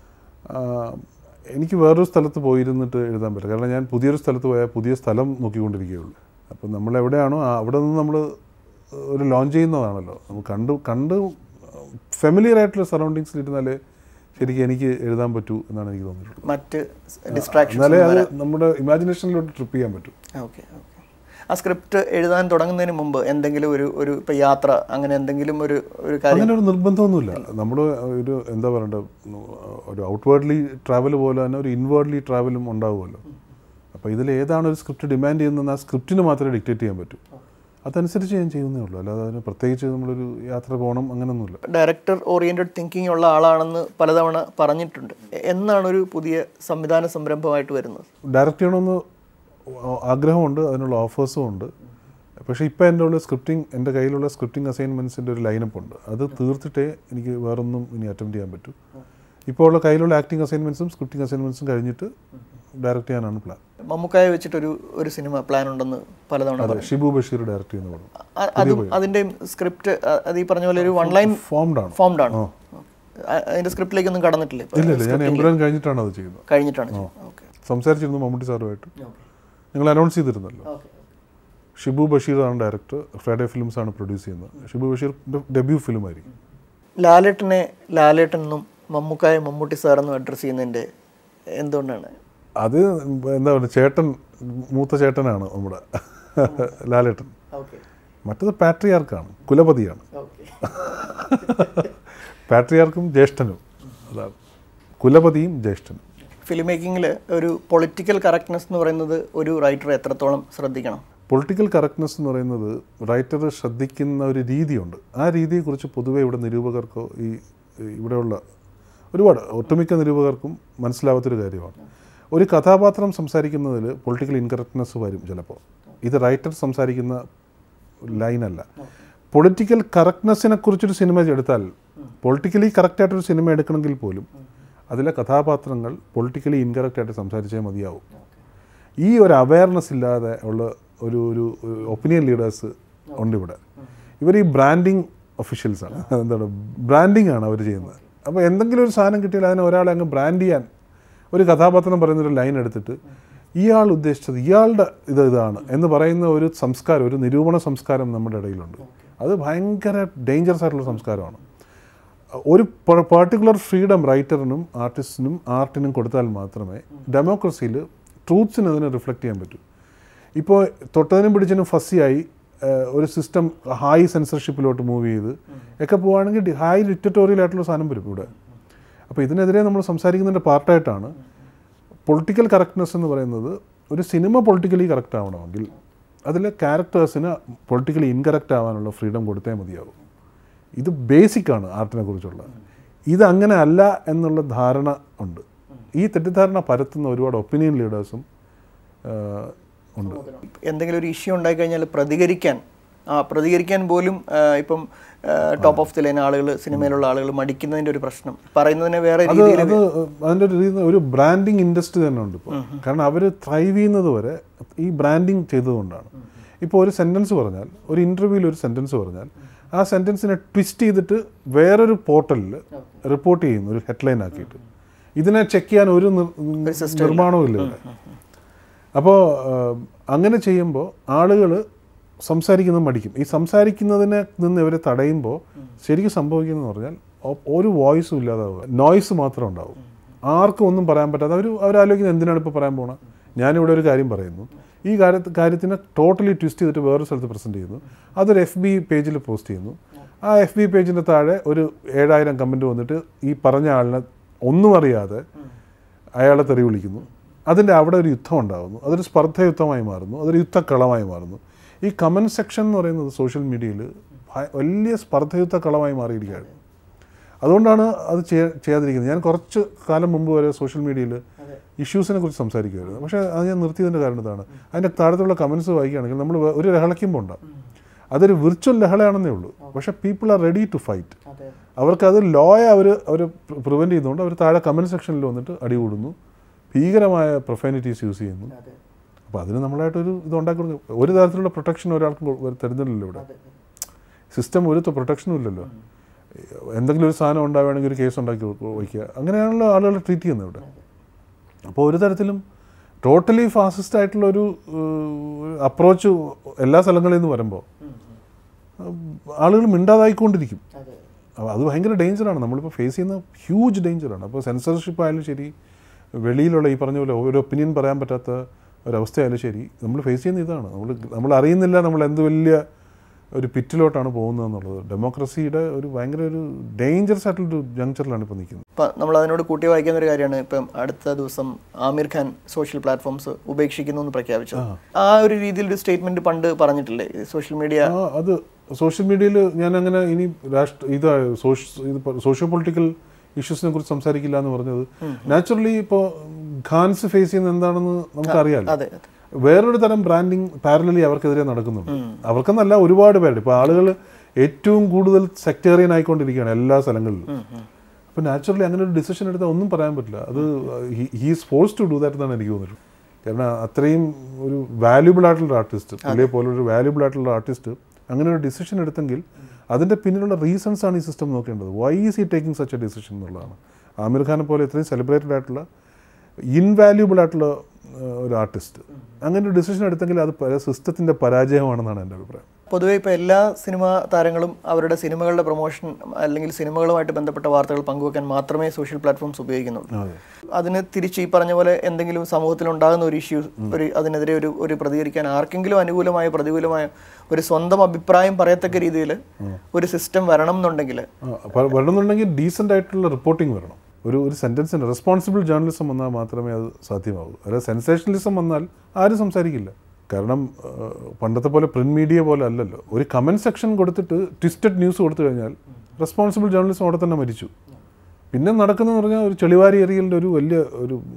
ആ, എനിക്ക് വേറൊരു സ്ഥലത്ത് പോയിരുന്നിട്ട് എഴുതാൻ പറ്റില്ല കാരണം ഞാൻ പുതിയൊരു സ്ഥലത്ത് പോയാൽ പുതിയ സ്ഥലം നോക്കിക്കൊണ്ടിരിക്കുകയുള്ളൂ അപ്പം നമ്മൾ എവിടെയാണോ ആ അവിടെ നിന്ന് നമ്മൾ ഒരു ലോഞ്ച് ചെയ്യുന്നതാണല്ലോ നമുക്ക് കണ്ട് കണ്ട് ഫെമിലിയർ ആയിട്ടുള്ള സറൗണ്ടിങ്സിൽ ഇരുന്നാലേ ശരിക്കും എനിക്ക് എഴുതാൻ പറ്റൂ എന്നാണ് എനിക്ക് തോന്നിയിട്ടുള്ളത് മറ്റ് ഡിസ്ട്രാക്ഷൻ എന്നാലേ അത് നമ്മുടെ ഇമാജിനേഷനിലോട്ട് ട്രിപ്പ് ചെയ്യാൻ പറ്റും ഓക്കെ ഓക്കെ ആ സ്ക്രിപ്റ്റ് എഴുതാൻ തുടങ്ങുന്നതിന് മുമ്പ് എന്തെങ്കിലും ഒരു ഒരു ഇപ്പൊ യാത്ര അങ്ങനെ എന്തെങ്കിലും ഒരു ഒരു കാര്യം അങ്ങനെ ഒരു നിർബന്ധമൊന്നുമില്ല നമ്മൾ ഒരു എന്താ പറയണ്ട ഒരു ഔട്ട്വേർഡ്ലി ട്രാവൽ പോലെ തന്നെ ഒരു ഇൻവേർഡ്ലി ട്രാവലും ഉണ്ടാവുമല്ലോ അപ്പോൾ ഇതിൽ ഏതാണ് ഒരു സ്ക്രിപ്റ്റ് ഡിമാൻഡ് ചെയ്യുന്നത് ആ സ്ക്രിപ്റ്റിന് മാത്രമേ ഡിക്റ്റേറ്റ് ചെയ്യാൻ പറ്റൂ അതനുസരിച്ച് ഞാൻ ചെയ്യുന്നേ ഉള്ളൂ അല്ലാതെ അതിന് പ്രത്യേകിച്ച് നമ്മളൊരു യാത്ര പോകണം അങ്ങനെയൊന്നുമില്ല ഡയറക്ടർ ഓറിയന്റഡ് തിങ്കിങ് ഉള്ള ആളാണെന്ന് പലതവണ പറഞ്ഞിട്ടുണ്ട് എ- എന്നാണ് ഒരു പുതിയ സംവിധാന സംരംഭമായിട്ട് വരുന്നത് ഡയറക്റ്റ് ചെയ്യണമെന്ന് ആഗ്രഹമുണ്ട് അതിനുള്ള ഓഫേഴ്സും ഉണ്ട് പക്ഷേ ഇപ്പോൾ എൻ്റെ ഉള്ള സ്ക്രിപ്റ്റിംഗ് എൻ്റെ കയ്യിലുള്ള സ്ക്രിപ്റ്റിംഗ് അസൈൻമെൻറ്റ്സിൻ്റെ ഒരു ലൈനപ്പ് ഉണ്ട് അത് തീർത്തിട്ടേ എനിക്ക് വേറൊന്നും ഇനി അറ്റംപ്റ്റ് ചെയ്യാൻ പറ്റൂ ഇപ്പോൾ ഉള്ള കയ്യിലുള്ള ആക്ടിംഗ് അസൈൻമെൻറ്റ്സും സ്ക്രിപ്റ്റിംഗ് അസൈൻമെൻറ്റ്സും കഴിഞ്ഞിട്ട് ഡയറക്റ്റ് ചെയ്യാനാണ് പ്ലാൻ മമ്മൂക്കായെ വെച്ചിട്ടൊരു ഒരു സിനിമ പ്ലാൻ ഉണ്ടെന്ന് പലതവണ അതെ ഷിബു ബഷീർ ഡയറക്റ്റ് ചെയ്യുന്ന പടം അ- അതും അതിന്റെ സ്ക്രിപ്റ്റ് അത് ഈ പറഞ്ഞ പോലെ ഒരു വൺ ലൈൻ ഫോംഡ് ആണ് ഫോംഡ് ആണ് അ- അതിന്റെ സ്ക്രിപ്റ്റിലേക്കൊന്നും കടന്നിട്ടില്ല ഇപ്പൊ? ഇല്ല ഇല്ല ഞാൻ എംബ്രാൻ കഴിഞ്ഞിട്ടാണ് അത് ചെയ്യുന്നത് കഴിഞ്ഞിട്ടാണ് ഓക്കെ സംസാരിച്ചിരുന്നു മമ്മൂട്ടി സാറുമായിട്ട് ഞങ്ങൾ അനൗൺസ് ചെയ്തിരുന്നല്ലോ ഷിബു ബഷീർ ആണ് ഡയറക്ടർ ഫ്രൈഡേ ഫിലിംസ് ആണ് പ്രൊഡ്യൂസ് ചെയ്യുന്നത് ഷിബു ബഷീർ ഡെബ്യൂ ഫിലിം ആയിരിക്കും ലാലേട്ടനെ ലാലേട്ടൻ എന്നും മമ്മൂക്കായെ മമ്മൂട്ടി സാറെന്നും അഡ്രസ്സ് ചെയ്യുന്നതിന്റെ എന്തുകൊണ്ടാണ് അത് എന്താ പറയുക ചേട്ടൻ മൂത്ത ചേട്ടനാണ് നമ്മുടെ ലാലേട്ടൻ ഓക്കെ മറ്റത് പാട്രിയാർക്കാണ് കുലപതിയാണ് ഓക്കെ പാട്രിയാർക്കും ജ്യേഷ്ഠനും അതാണ് കുലപതിയും ജ്യേഷ്ഠനും ഫിലിം മേക്കിങ്ങിൽ ഒരു പൊളിറ്റിക്കൽ കറക്റ്റ്നെസ് എന്ന് പറയുന്നത് ഒരു റൈറ്റർ എത്രത്തോളം ശ്രദ്ധിക്കണം പൊളിറ്റിക്കൽ കറക്റ്റ്നെസ് എന്ന് പറയുന്നത് റൈറ്റർ ശ്രദ്ധിക്കുന്ന ഒരു രീതിയുണ്ട് ആ രീതിയെക്കുറിച്ച് പൊതുവെ ഇവിടെ നിരൂപകർക്കോ ഈ ഈ ഇവിടെയുള്ള ഒരുപാട് ഒട്ടുമിക്ക നിരൂപകർക്കും മനസ്സിലാവാത്തൊരു കാര്യമാണ് ഒരു കഥാപാത്രം സംസാരിക്കുന്നതിൽ പൊളിറ്റിക്കൽ ഇൻകറക്റ്റ്നെസ് വരും ചിലപ്പോൾ ഇത് റൈറ്റർ സംസാരിക്കുന്ന ലൈനല്ല പൊളിറ്റിക്കൽ കറക്റ്റ്നെസ്സിനെ കുറിച്ചൊരു സിനിമ എടുത്താൽ പൊളിറ്റിക്കലി കറക്റ്റായിട്ടൊരു സിനിമ എടുക്കണമെങ്കിൽ പോലും അതിലെ കഥാപാത്രങ്ങൾ പൊളിറ്റിക്കലി ഇൻകറക്റ്റായിട്ട് സംസാരിച്ചേ മതിയാവും ഈ ഒരു അവയർനെസ് ഇല്ലാതെ ഉള്ള ഒരു ഒരു ഒപ്പീനിയൻ ലീഡേഴ്സ് ഉണ്ട് ഇവിടെ ഇവർ ഈ ബ്രാൻഡിങ് ഒഫീഷ്യൽസാണ് എന്താണ് ബ്രാൻഡിങ് ആണ് അവർ ചെയ്യുന്നത് അപ്പോൾ എന്തെങ്കിലും ഒരു സാധനം കിട്ടിയാൽ അതിനെ ഒരാളെ അങ്ങ് ബ്രാൻഡ് ചെയ്യാൻ ഒരു കഥാപാത്രം പറയുന്ന ഒരു ലൈൻ എടുത്തിട്ട് ഇയാൾ ഉദ്ദേശിച്ചത് ഇയാളുടെ ഇത് ഇതാണ് എന്ന് പറയുന്ന ഒരു സംസ്കാരം ഒരു നിരൂപണ സംസ്കാരം നമ്മുടെ ഇടയിലുണ്ട് അത് ഭയങ്കര ഡേഞ്ചറസ് ആയിട്ടുള്ള സംസ്കാരമാണ് ഒരു പർട്ടിക്കുലർ ഫ്രീഡം റൈറ്ററിനും ആർട്ടിസ്റ്റിനും ആർട്ടിനും കൊടുത്താൽ മാത്രമേ ഡെമോക്രസിയിൽ ട്രൂത്ത്സിന് അതിനെ റിഫ്ലക്റ്റ് ചെയ്യാൻ പറ്റൂ ഇപ്പോൾ തൊട്ടതിനും പിടിച്ചതിനും ഫസ്സിയായി ഏഹ്, ഒരു സിസ്റ്റം ഹൈ സെൻസർഷിപ്പിലോട്ട് മൂവ് ചെയ്ത് ഒക്കെ പോവുകയാണെങ്കിൽ ഹൈ ലിറ്ററ്റോറിയൽ ആയിട്ടുള്ള സാധനം വരും ഇവിടെ അപ്പോൾ ഇതിനെതിരെ നമ്മൾ സംസാരിക്കുന്നതിൻ്റെ പാർട്ടായിട്ടാണ് പൊളിറ്റിക്കൽ കറക്റ്റ്നെസ് എന്ന് പറയുന്നത് ഒരു സിനിമ പൊളിറ്റിക്കലി കറക്റ്റ് ആവണമെങ്കിൽ അതിലെ ക്യാരക്ടേഴ്സിന് പൊളിറ്റിക്കലി ഇൻകറക്റ്റ് ആവാനുള്ള ഫ്രീഡം കൊടുത്തേ മതിയാവും ഇത് ബേസിക്കാണ് ആർട്ടിനെ കുറിച്ചുള്ള ഇത് അങ്ങനെ അല്ല എന്നുള്ള ധാരണ ഉണ്ട് ഈ തെറ്റിദ്ധാരണ പരത്തുന്ന ഒരുപാട് ഒപ്പീനിയൻ ലീഡേഴ്സും ഉണ്ട് എന്തെങ്കിലും ഒരു ഇഷ്യൂ ഉണ്ടായി കഴിഞ്ഞാൽ പ്രതികരിക്കാൻ ആ പ്രതികരിക്കാൻ പോലും ആ, ഇപ്പം ടോപ്പ് ഓഫ് ദി ലൈൻ ആളുകൾ സിനിമയിലുള്ള ആളുകൾ മടിക്കുന്നതിന്റെ ഒരു പ്രശ്നം പറയുന്നതിനെ വേറെ അത് രീതിയിൽ അത് അതിൻ്റെ ഒരു രീതി ഒരു ബ്രാൻഡിങ് ഇൻഡസ്ട്രി തന്നെ ഉണ്ട് ഇപ്പോൾ കാരണം അവർ ത്രൈവ് ചെയ്യുന്നത് വരെ ഈ ബ്രാൻഡിങ് ചെയ്തതുകൊണ്ടാണ് ഇപ്പോൾ ഒരു സെൻറ്റൻസ് പറഞ്ഞാൽ ഒരു ഇൻ്റർവ്യൂവിൽ ഒരു സെൻറ്റൻസ് പറഞ്ഞാൽ ആ സെൻറ്റൻസിനെ ട്വിസ്റ്റ് ചെയ്തിട്ട് വേറൊരു പോർട്ടലിൽ റിപ്പോർട്ട് ചെയ്യുന്നു ഒരു ഹെഡ്ലൈൻ ആക്കിയിട്ട് ഇതിനെ ചെക്ക് ചെയ്യാൻ ഒരു നിർ- നിർമ്മാണവും ഇല്ല ഇവിടെ അപ്പോൾ അങ്ങനെ ചെയ്യുമ്പോൾ ആളുകൾ സംസാരിക്കുന്നത് മടിക്കും ഈ സംസാരിക്കുന്നതിനെ നിന്ന് ഇവരെ തടയുമ്പോൾ ശരിക്കും സംഭവിക്കുന്നതെന്ന് പറഞ്ഞാൽ ഒ- ഒരു വോയിസും ഇല്ലാതാവുക നോയ്സ് മാത്രം ഉണ്ടാവും ആർക്കും ഒന്നും പറയാൻ പറ്റാതെ അവർ അവരാലോചിക്കുന്നത് എന്തിനാണ് ഇപ്പോൾ പറയാൻ പോണത് ഞാനിവിടെ ഒരു കാര്യം പറയുന്നു ഈ കാര്യ കാര്യത്തിനെ ടോട്ടലി ട്വിസ്റ്റ് ചെയ്തിട്ട് വേറൊരു സ്ഥലത്ത് പ്രസൻറ്റ് ചെയ്യുന്നു അതൊരു എഫ് ബി പേജിൽ പോസ്റ്റ് ചെയ്യുന്നു ആ എഫ് ബി പേജിൻ്റെ താഴെ ഒരു ഏഴായിരം കമൻറ്റ് വന്നിട്ട് ഈ പറഞ്ഞ ആളിനെ ഒന്നും അറിയാതെ അയാളെ തെറി വിളിക്കുന്നു അതിൻ്റെ അവിടെ ഒരു യുദ്ധം ഉണ്ടാകുന്നു അതൊരു സ്പർദ്ധയുദ്ധമായി മാറുന്നു അതൊരു യുദ്ധക്കളമായി മാറുന്നു ഈ കമൻറ്റ് സെക്ഷൻ എന്ന് പറയുന്നത് സോഷ്യൽ മീഡിയയിൽ വലിയ സ്പർദ്ധയുദ്ധ കളമായി മാറിയിരിക്കുകയാണ് അതുകൊണ്ടാണ് അത് ചെയ്യാ ചെയ്യാതിരിക്കുന്നത് ഞാൻ കുറച്ച് കാലം മുമ്പ് വരെ സോഷ്യൽ മീഡിയയിൽ ഇഷ്യൂസിനെ കുറിച്ച് സംസാരിക്കുമായിരുന്നു പക്ഷേ അത് ഞാൻ നിർത്തിയതിൻ്റെ കാരണം ഇതാണ് അതിൻ്റെ താഴത്തുള്ള കമൻസ് വായിക്കുകയാണെങ്കിൽ നമ്മൾ ഒരു ലഹളയ്ക്കുമ്പോൾ ഉണ്ടാകും അതൊരു വിർച്വൽ ലഹളയാണെന്നേ ഉള്ളൂ പക്ഷേ people are ready to fight അവർക്കത് ലോയെ അവർ അവർ പ്രിവെൻറ്റ് ചെയ്യുന്നതുകൊണ്ട് അവർ താഴെ കമൻറ്റ് സെക്ഷനിൽ വന്നിട്ട് അടികൂടുന്നു ഭീകരമായ പ്രൊഫാനിറ്റീസ് യൂസ് ചെയ്യുന്നു അപ്പോൾ അതിന് നമ്മളായിട്ടൊരു ഇത് ഉണ്ടാക്കി കൊടുക്കുക ഒരു തരത്തിലുള്ള പ്രൊട്ടക്ഷൻ ഒരാൾക്കും കൊ- തരുന്നില്ലല്ലോ ഇവിടെ സിസ്റ്റം ഒരു പ്രൊട്ടക്ഷനും ഇല്ലല്ലോ എന്തെങ്കിലും ഒരു സാധനം ഉണ്ടാവുകയാണെങ്കിൽ ഒരു കേസ് ഉണ്ടാക്കി വെ- വയ്ക്കുക അങ്ങനെയാണല്ലോ ആളുകൾ ട്രീറ്റ് ചെയ്യുന്നത് ഇവിടെ അപ്പോൾ ഒരു തരത്തിലും ടോട്ടലി ഫാസിസ്റ്റ് ആയിട്ടുള്ള ഒരു അപ്രോച്ച് എല്ലാ സ്ഥലങ്ങളിൽ നിന്ന് വരുമ്പോൾ ആളുകൾ മിണ്ടാതായിക്കൊണ്ടിരിക്കും അപ്പോൾ അത് ഭയങ്കര ഡേഞ്ചറാണ് നമ്മളിപ്പോൾ ഫേസ് ചെയ്യുന്ന ഹ്യൂജ് ഡേഞ്ചറാണ് അപ്പോൾ സെൻസർഷിപ്പ് ആയാലും ശരി വെളിയിലുള്ള ഈ പറഞ്ഞ പോലെ ഒരു ഒപ്പീനിയൻ പറയാൻ പറ്റാത്ത ഒരവസ്ഥയായാലും ശരി നമ്മൾ ഫേസ് ചെയ്യുന്ന ഇതാണ് നമ്മൾ നമ്മൾ അറിയുന്നില്ല നമ്മൾ എന്ത് വലിയ ഒരു പിറ്റിലോട്ടാണ് പോകുന്നതെന്നുള്ളത് ഡെമോക്രസിയുടെ ഒരു ഭയങ്കര ഒരു ഡേഞ്ചറസ് ആയിട്ടുള്ളൊരു ജങ്ചറിലാണ് ഇപ്പോൾ നിൽക്കുന്നത് ഇപ്പം നമ്മൾ അതിനോട് കൂട്ടി വായിക്കുന്ന ഒരു കാര്യമാണ് ഇപ്പം അടുത്ത ദിവസം ആമിർ ഖാൻ സോഷ്യൽ പ്ലാറ്റ്ഫോംസ് ഉപേക്ഷിക്കുന്നു എന്ന് പ്രഖ്യാപിച്ചത് ആ ഒരു രീതിയിൽ ഒരു സ്റ്റേറ്റ്മെന്റ് പണ്ട് പറഞ്ഞിട്ടില്ലേ സോഷ്യൽ മീഡിയ ആ അത് സോഷ്യൽ മീഡിയയിൽ ഞാൻ അങ്ങനെ ഇനി രാഷ്ട്ര ഇത് സോഷ്യ ഇത് സോഷ്യോ പൊളിറ്റിക്കൽ ഇഷ്യൂസിനെ കുറിച്ച് സംസാരിക്കില്ല എന്ന് പറഞ്ഞത് നാച്ചുറലി ഇപ്പോൾ ഖാൻസ് ഫേസ് ചെയ്യുന്നത് എന്താണെന്ന് നമുക്കറിയാലോ അതെ അതെ വേറൊരു തരം ബ്രാൻഡിങ് പാരലലി അവർക്കെതിരെ നടക്കുന്നുണ്ട് അവർക്കെന്നല്ല ഒരുപാട് പേരുണ്ട് ഇപ്പോൾ ആളുകൾ ഏറ്റവും കൂടുതൽ സെക്ടേറിയൻ ആയിക്കൊണ്ടിരിക്കുകയാണ് എല്ലാ സ്ഥലങ്ങളിലും അപ്പോൾ നാച്ചുറലി അങ്ങനെ ഒരു ഡിസിഷൻ എടുത്താൽ ഒന്നും പറയാൻ പറ്റില്ല അത് he's force to do that എന്നാണ് എനിക്ക് തോന്നിയിട്ടുള്ളത് കാരണം അത്രയും ഒരു വാല്യുബിൾ ആയിട്ടുള്ള ആർട്ടിസ്റ്റ് പുള്ളിയെ പോലെ ഒരു വാല്യുബിൾ ആയിട്ടുള്ള ആർട്ടിസ്റ്റ് അങ്ങനെ ഒരു ഡിസിഷൻ എടുത്തെങ്കിൽ അതിൻ്റെ പിന്നിലുള്ള റീസൺസ് ആണ് ഈ സിസ്റ്റം നോക്കേണ്ടത് why is he taking such a decision എന്നുള്ളതാണ് ആമിർ ഖാനെ പോലെ ഇത്രയും സെലിബ്രേറ്റഡ് ആയിട്ടുള്ള ഇൻവാല്യൂബിൾ ആയിട്ടുള്ള ഏഹ്, ഒരു ആർട്ടിസ്റ്റ് അങ്ങനെ ഒരു ഡിസിഷൻ എടുത്തെങ്കിൽ അത് സിസ്റ്റത്തിൻ്റെ പരാജയമാണെന്നാണ് എൻ്റെ അഭിപ്രായം പൊതുവെ ഇപ്പോൾ എല്ലാ സിനിമാ താരങ്ങളും അവരുടെ സിനിമകളുടെ പ്രൊമോഷൻ അല്ലെങ്കിൽ സിനിമകളുമായിട്ട് ബന്ധപ്പെട്ട വാർത്തകൾ പങ്കുവെക്കാൻ മാത്രമേ സോഷ്യൽ പ്ലാറ്റ്ഫോംസ് ഉപയോഗിക്കുന്നുള്ളൂ അതെ അതിന് തിരിച്ച് ഈ പറഞ്ഞ പോലെ എന്തെങ്കിലും സമൂഹത്തിൽ ഉണ്ടാകുന്ന ഒരു ഇഷ്യൂ ഒരു അതിനെതിരെ ഒരു ഒരു പ്രതികരിക്കാൻ ആർക്കെങ്കിലും അനുകൂലമായ പ്രതികൂലമായ ഒരു സ്വന്തം അഭിപ്രായം പറയത്തക്ക രീതിയിൽ ഒരു സിസ്റ്റം വരണം എന്നുണ്ടെങ്കിൽ ആ, പ- വരണമെന്നുണ്ടെങ്കിൽ ഡീസൻ്റ് ആയിട്ടുള്ള റിപ്പോർട്ടിംഗ് വരണം ഒരു ഒരു സെൻറ്റൻസിന് റെസ്പോൺസിബിൾ ജേർണലിസം വന്നാൽ മാത്രമേ അത് സാധ്യമാകൂ അതായത് സെൻസേഷണലിസം വന്നാൽ ആരും സംസാരിക്കില്ല കാരണം ആ, പണ്ടത്തെ പോലെ പ്രിന്റ് മീഡിയ പോലെ അല്ലല്ലോ ഒരു കമൻറ്റ് സെക്ഷൻ കൊടുത്തിട്ട് ട്വിസ്റ്റഡ് ന്യൂസ് കൊടുത്തു കഴിഞ്ഞാൽ റെസ്പോൺസിബിൾ ജേർണലിസം അവിടെ തന്നെ മരിച്ചു പിന്നെ നടക്കുന്നതെന്ന് പറഞ്ഞാൽ ഒരു ചെളിവാരി എറിയലിൻ്റെ ഒരു വലിയ ഒരു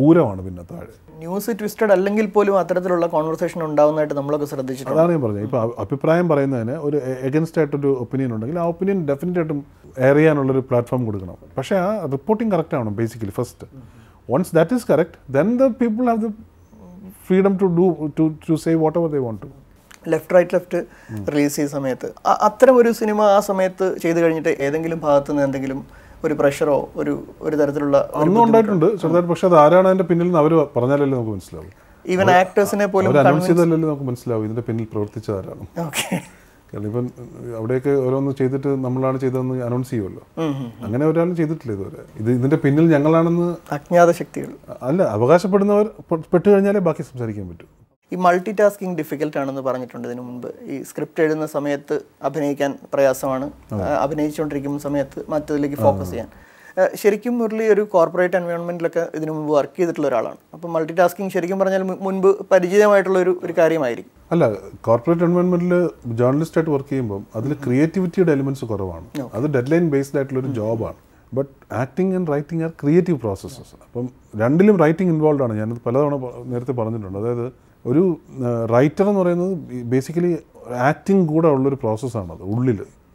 പൂരമാണ് പിന്നെ താഴെ ന്യൂസ് ട്വിസ്റ്റഡ് അല്ലെങ്കിൽ പോലും അത്തരത്തിലുള്ള കോൺവെർസേഷൻ ഉണ്ടാവുന്നതായിട്ട് നമ്മളൊക്കെ ശ്രദ്ധിച്ചിട്ടുണ്ട് അതാണ് ഞാൻ പറഞ്ഞത് ഇപ്പോൾ അഭിപ്രായം പറയുന്നതിന് ഒരു എഗൻസ്റ്റ് ആയിട്ടൊരു ഒപ്പീനിയൻ ഉണ്ടെങ്കിൽ ആ ഒപ്പീനിയൻ ഡെഫിനറ്റ് ആയിട്ടും എയർ ചെയ്യാനുള്ളൊരു പ്ലാറ്റ്ഫോം കൊടുക്കണം പക്ഷേ ആ റിപ്പോർട്ടിംഗ് കറക്റ്റ് ആവണം basically first once that is correct then the people have the freedom to do to to say whatever they want to left right left release ചെയ്ത സമയത്ത് അ- അത്തരം ഒരു സിനിമ ആ സമയത്ത് ചെയ്തു കഴിഞ്ഞിട്ട് ഏതെങ്കിലും ഭാഗത്ത് നിന്ന് എന്തെങ്കിലും ഒരു പ്രഷറോ ഒരു ഒരു തരത്തിലുള്ള അന്നും ഉണ്ടായിട്ടുണ്ട് ചെറുതായിട്ട് പക്ഷേ അത് ആരാണ് അതിൻ്റെ പിന്നിൽ നിന്ന് അവർ പറഞ്ഞാലല്ലേ നമുക്ക് മനസ്സിലാവും ഈവൻ ആക്ടേഴ്സിനെ പോലും അവർ അനൗൺസ് ചെയ്താലല്ലേ നമുക്ക് മനസ്സിലാവും ഇതിൻ്റെ പിന്നിൽ പ്രവർത്തിച്ചത് ആരാണ് ഓക്കെ കാരണം ഇപ്പം അവിടെയൊക്കെ ഓരോന്ന് ചെയ്തിട്ട് നമ്മളാണ് ചെയ്തതെന്ന് അനൗൺസ് ചെയ്യുമല്ലോ അങ്ങനെ ഒരാളും ചെയ്തിട്ടില്ല ഇതുവരെ ഇത് ഇതിൻ്റെ പിന്നിൽ ഞങ്ങളാണെന്ന് അജ്ഞാത ശക്തികൾ അല്ല അവകാശപ്പെടുന്നവർ പെ- പെട്ട് കഴിഞ്ഞാലേ ബാക്കി സംസാരിക്കാൻ പറ്റൂ ഈ മൾട്ടി ടാസ്കിങ് ഡിഫിക്കൽട്ട് ആണെന്ന് പറഞ്ഞിട്ടുണ്ട് ഇതിനു മുൻപ് ഈ സ്ക്രിപ്റ്റ് എഴുതുന്ന സമയത്ത് അഭിനയിക്കാൻ പ്രയാസമാണ് ആ, അഭിനയിച്ചുകൊണ്ടിരിക്കുന്ന സമയത്ത് മറ്റതിലേക്ക് ഫോക്കസ് ചെയ്യാൻ ആ, ശരിക്കും മുരളി ഒരു കോർപ്പറേറ്റ് എൻവയോൺമെന്റിലൊക്കെ ഇതിനു മുമ്പ് വർക്ക് ചെയ്തിട്ടുള്ള ഒരാളാണ് അപ്പം മൾട്ടി ടാസ്കിങ് ശരിക്കും പറഞ്ഞാൽ മു- മുൻപ് പരിചിതമായിട്ടുള്ള ഒരു ഒരു കാര്യമായിരിക്കും അല്ല കോർപ്പറേറ്റ് എൻവയോൺമെന്റിൽ ജേർണലിസ്റ്റ് ആയിട്ട് വർക്ക് ചെയ്യുമ്പോൾ അതിൽ ക്രിയേറ്റിവിറ്റിയുടെ എലിമെന്റ്സ് കുറവാണ് അത് ഡെഡ് ലൈൻ ബേസ്ഡ് ആയിട്ടുള്ള ഒരു ജോബാണ് but acting and writing are creative processes അപ്പം രണ്ടിലും റൈറ്റിംഗ് ഇൻവോൾവ് ആണ് ഞാനത് പലതവണ പ- നേരത്തെ പറഞ്ഞിട്ടുണ്ട് അതായത് ഒരു റൈറ്റർ എന്ന് പറയുന്നത് ബേസിക്കലി ആക്ടിങ് കൂടെ ഉള്ളൊരു പ്രോസസ്സാണത് ഉള്ളിൽ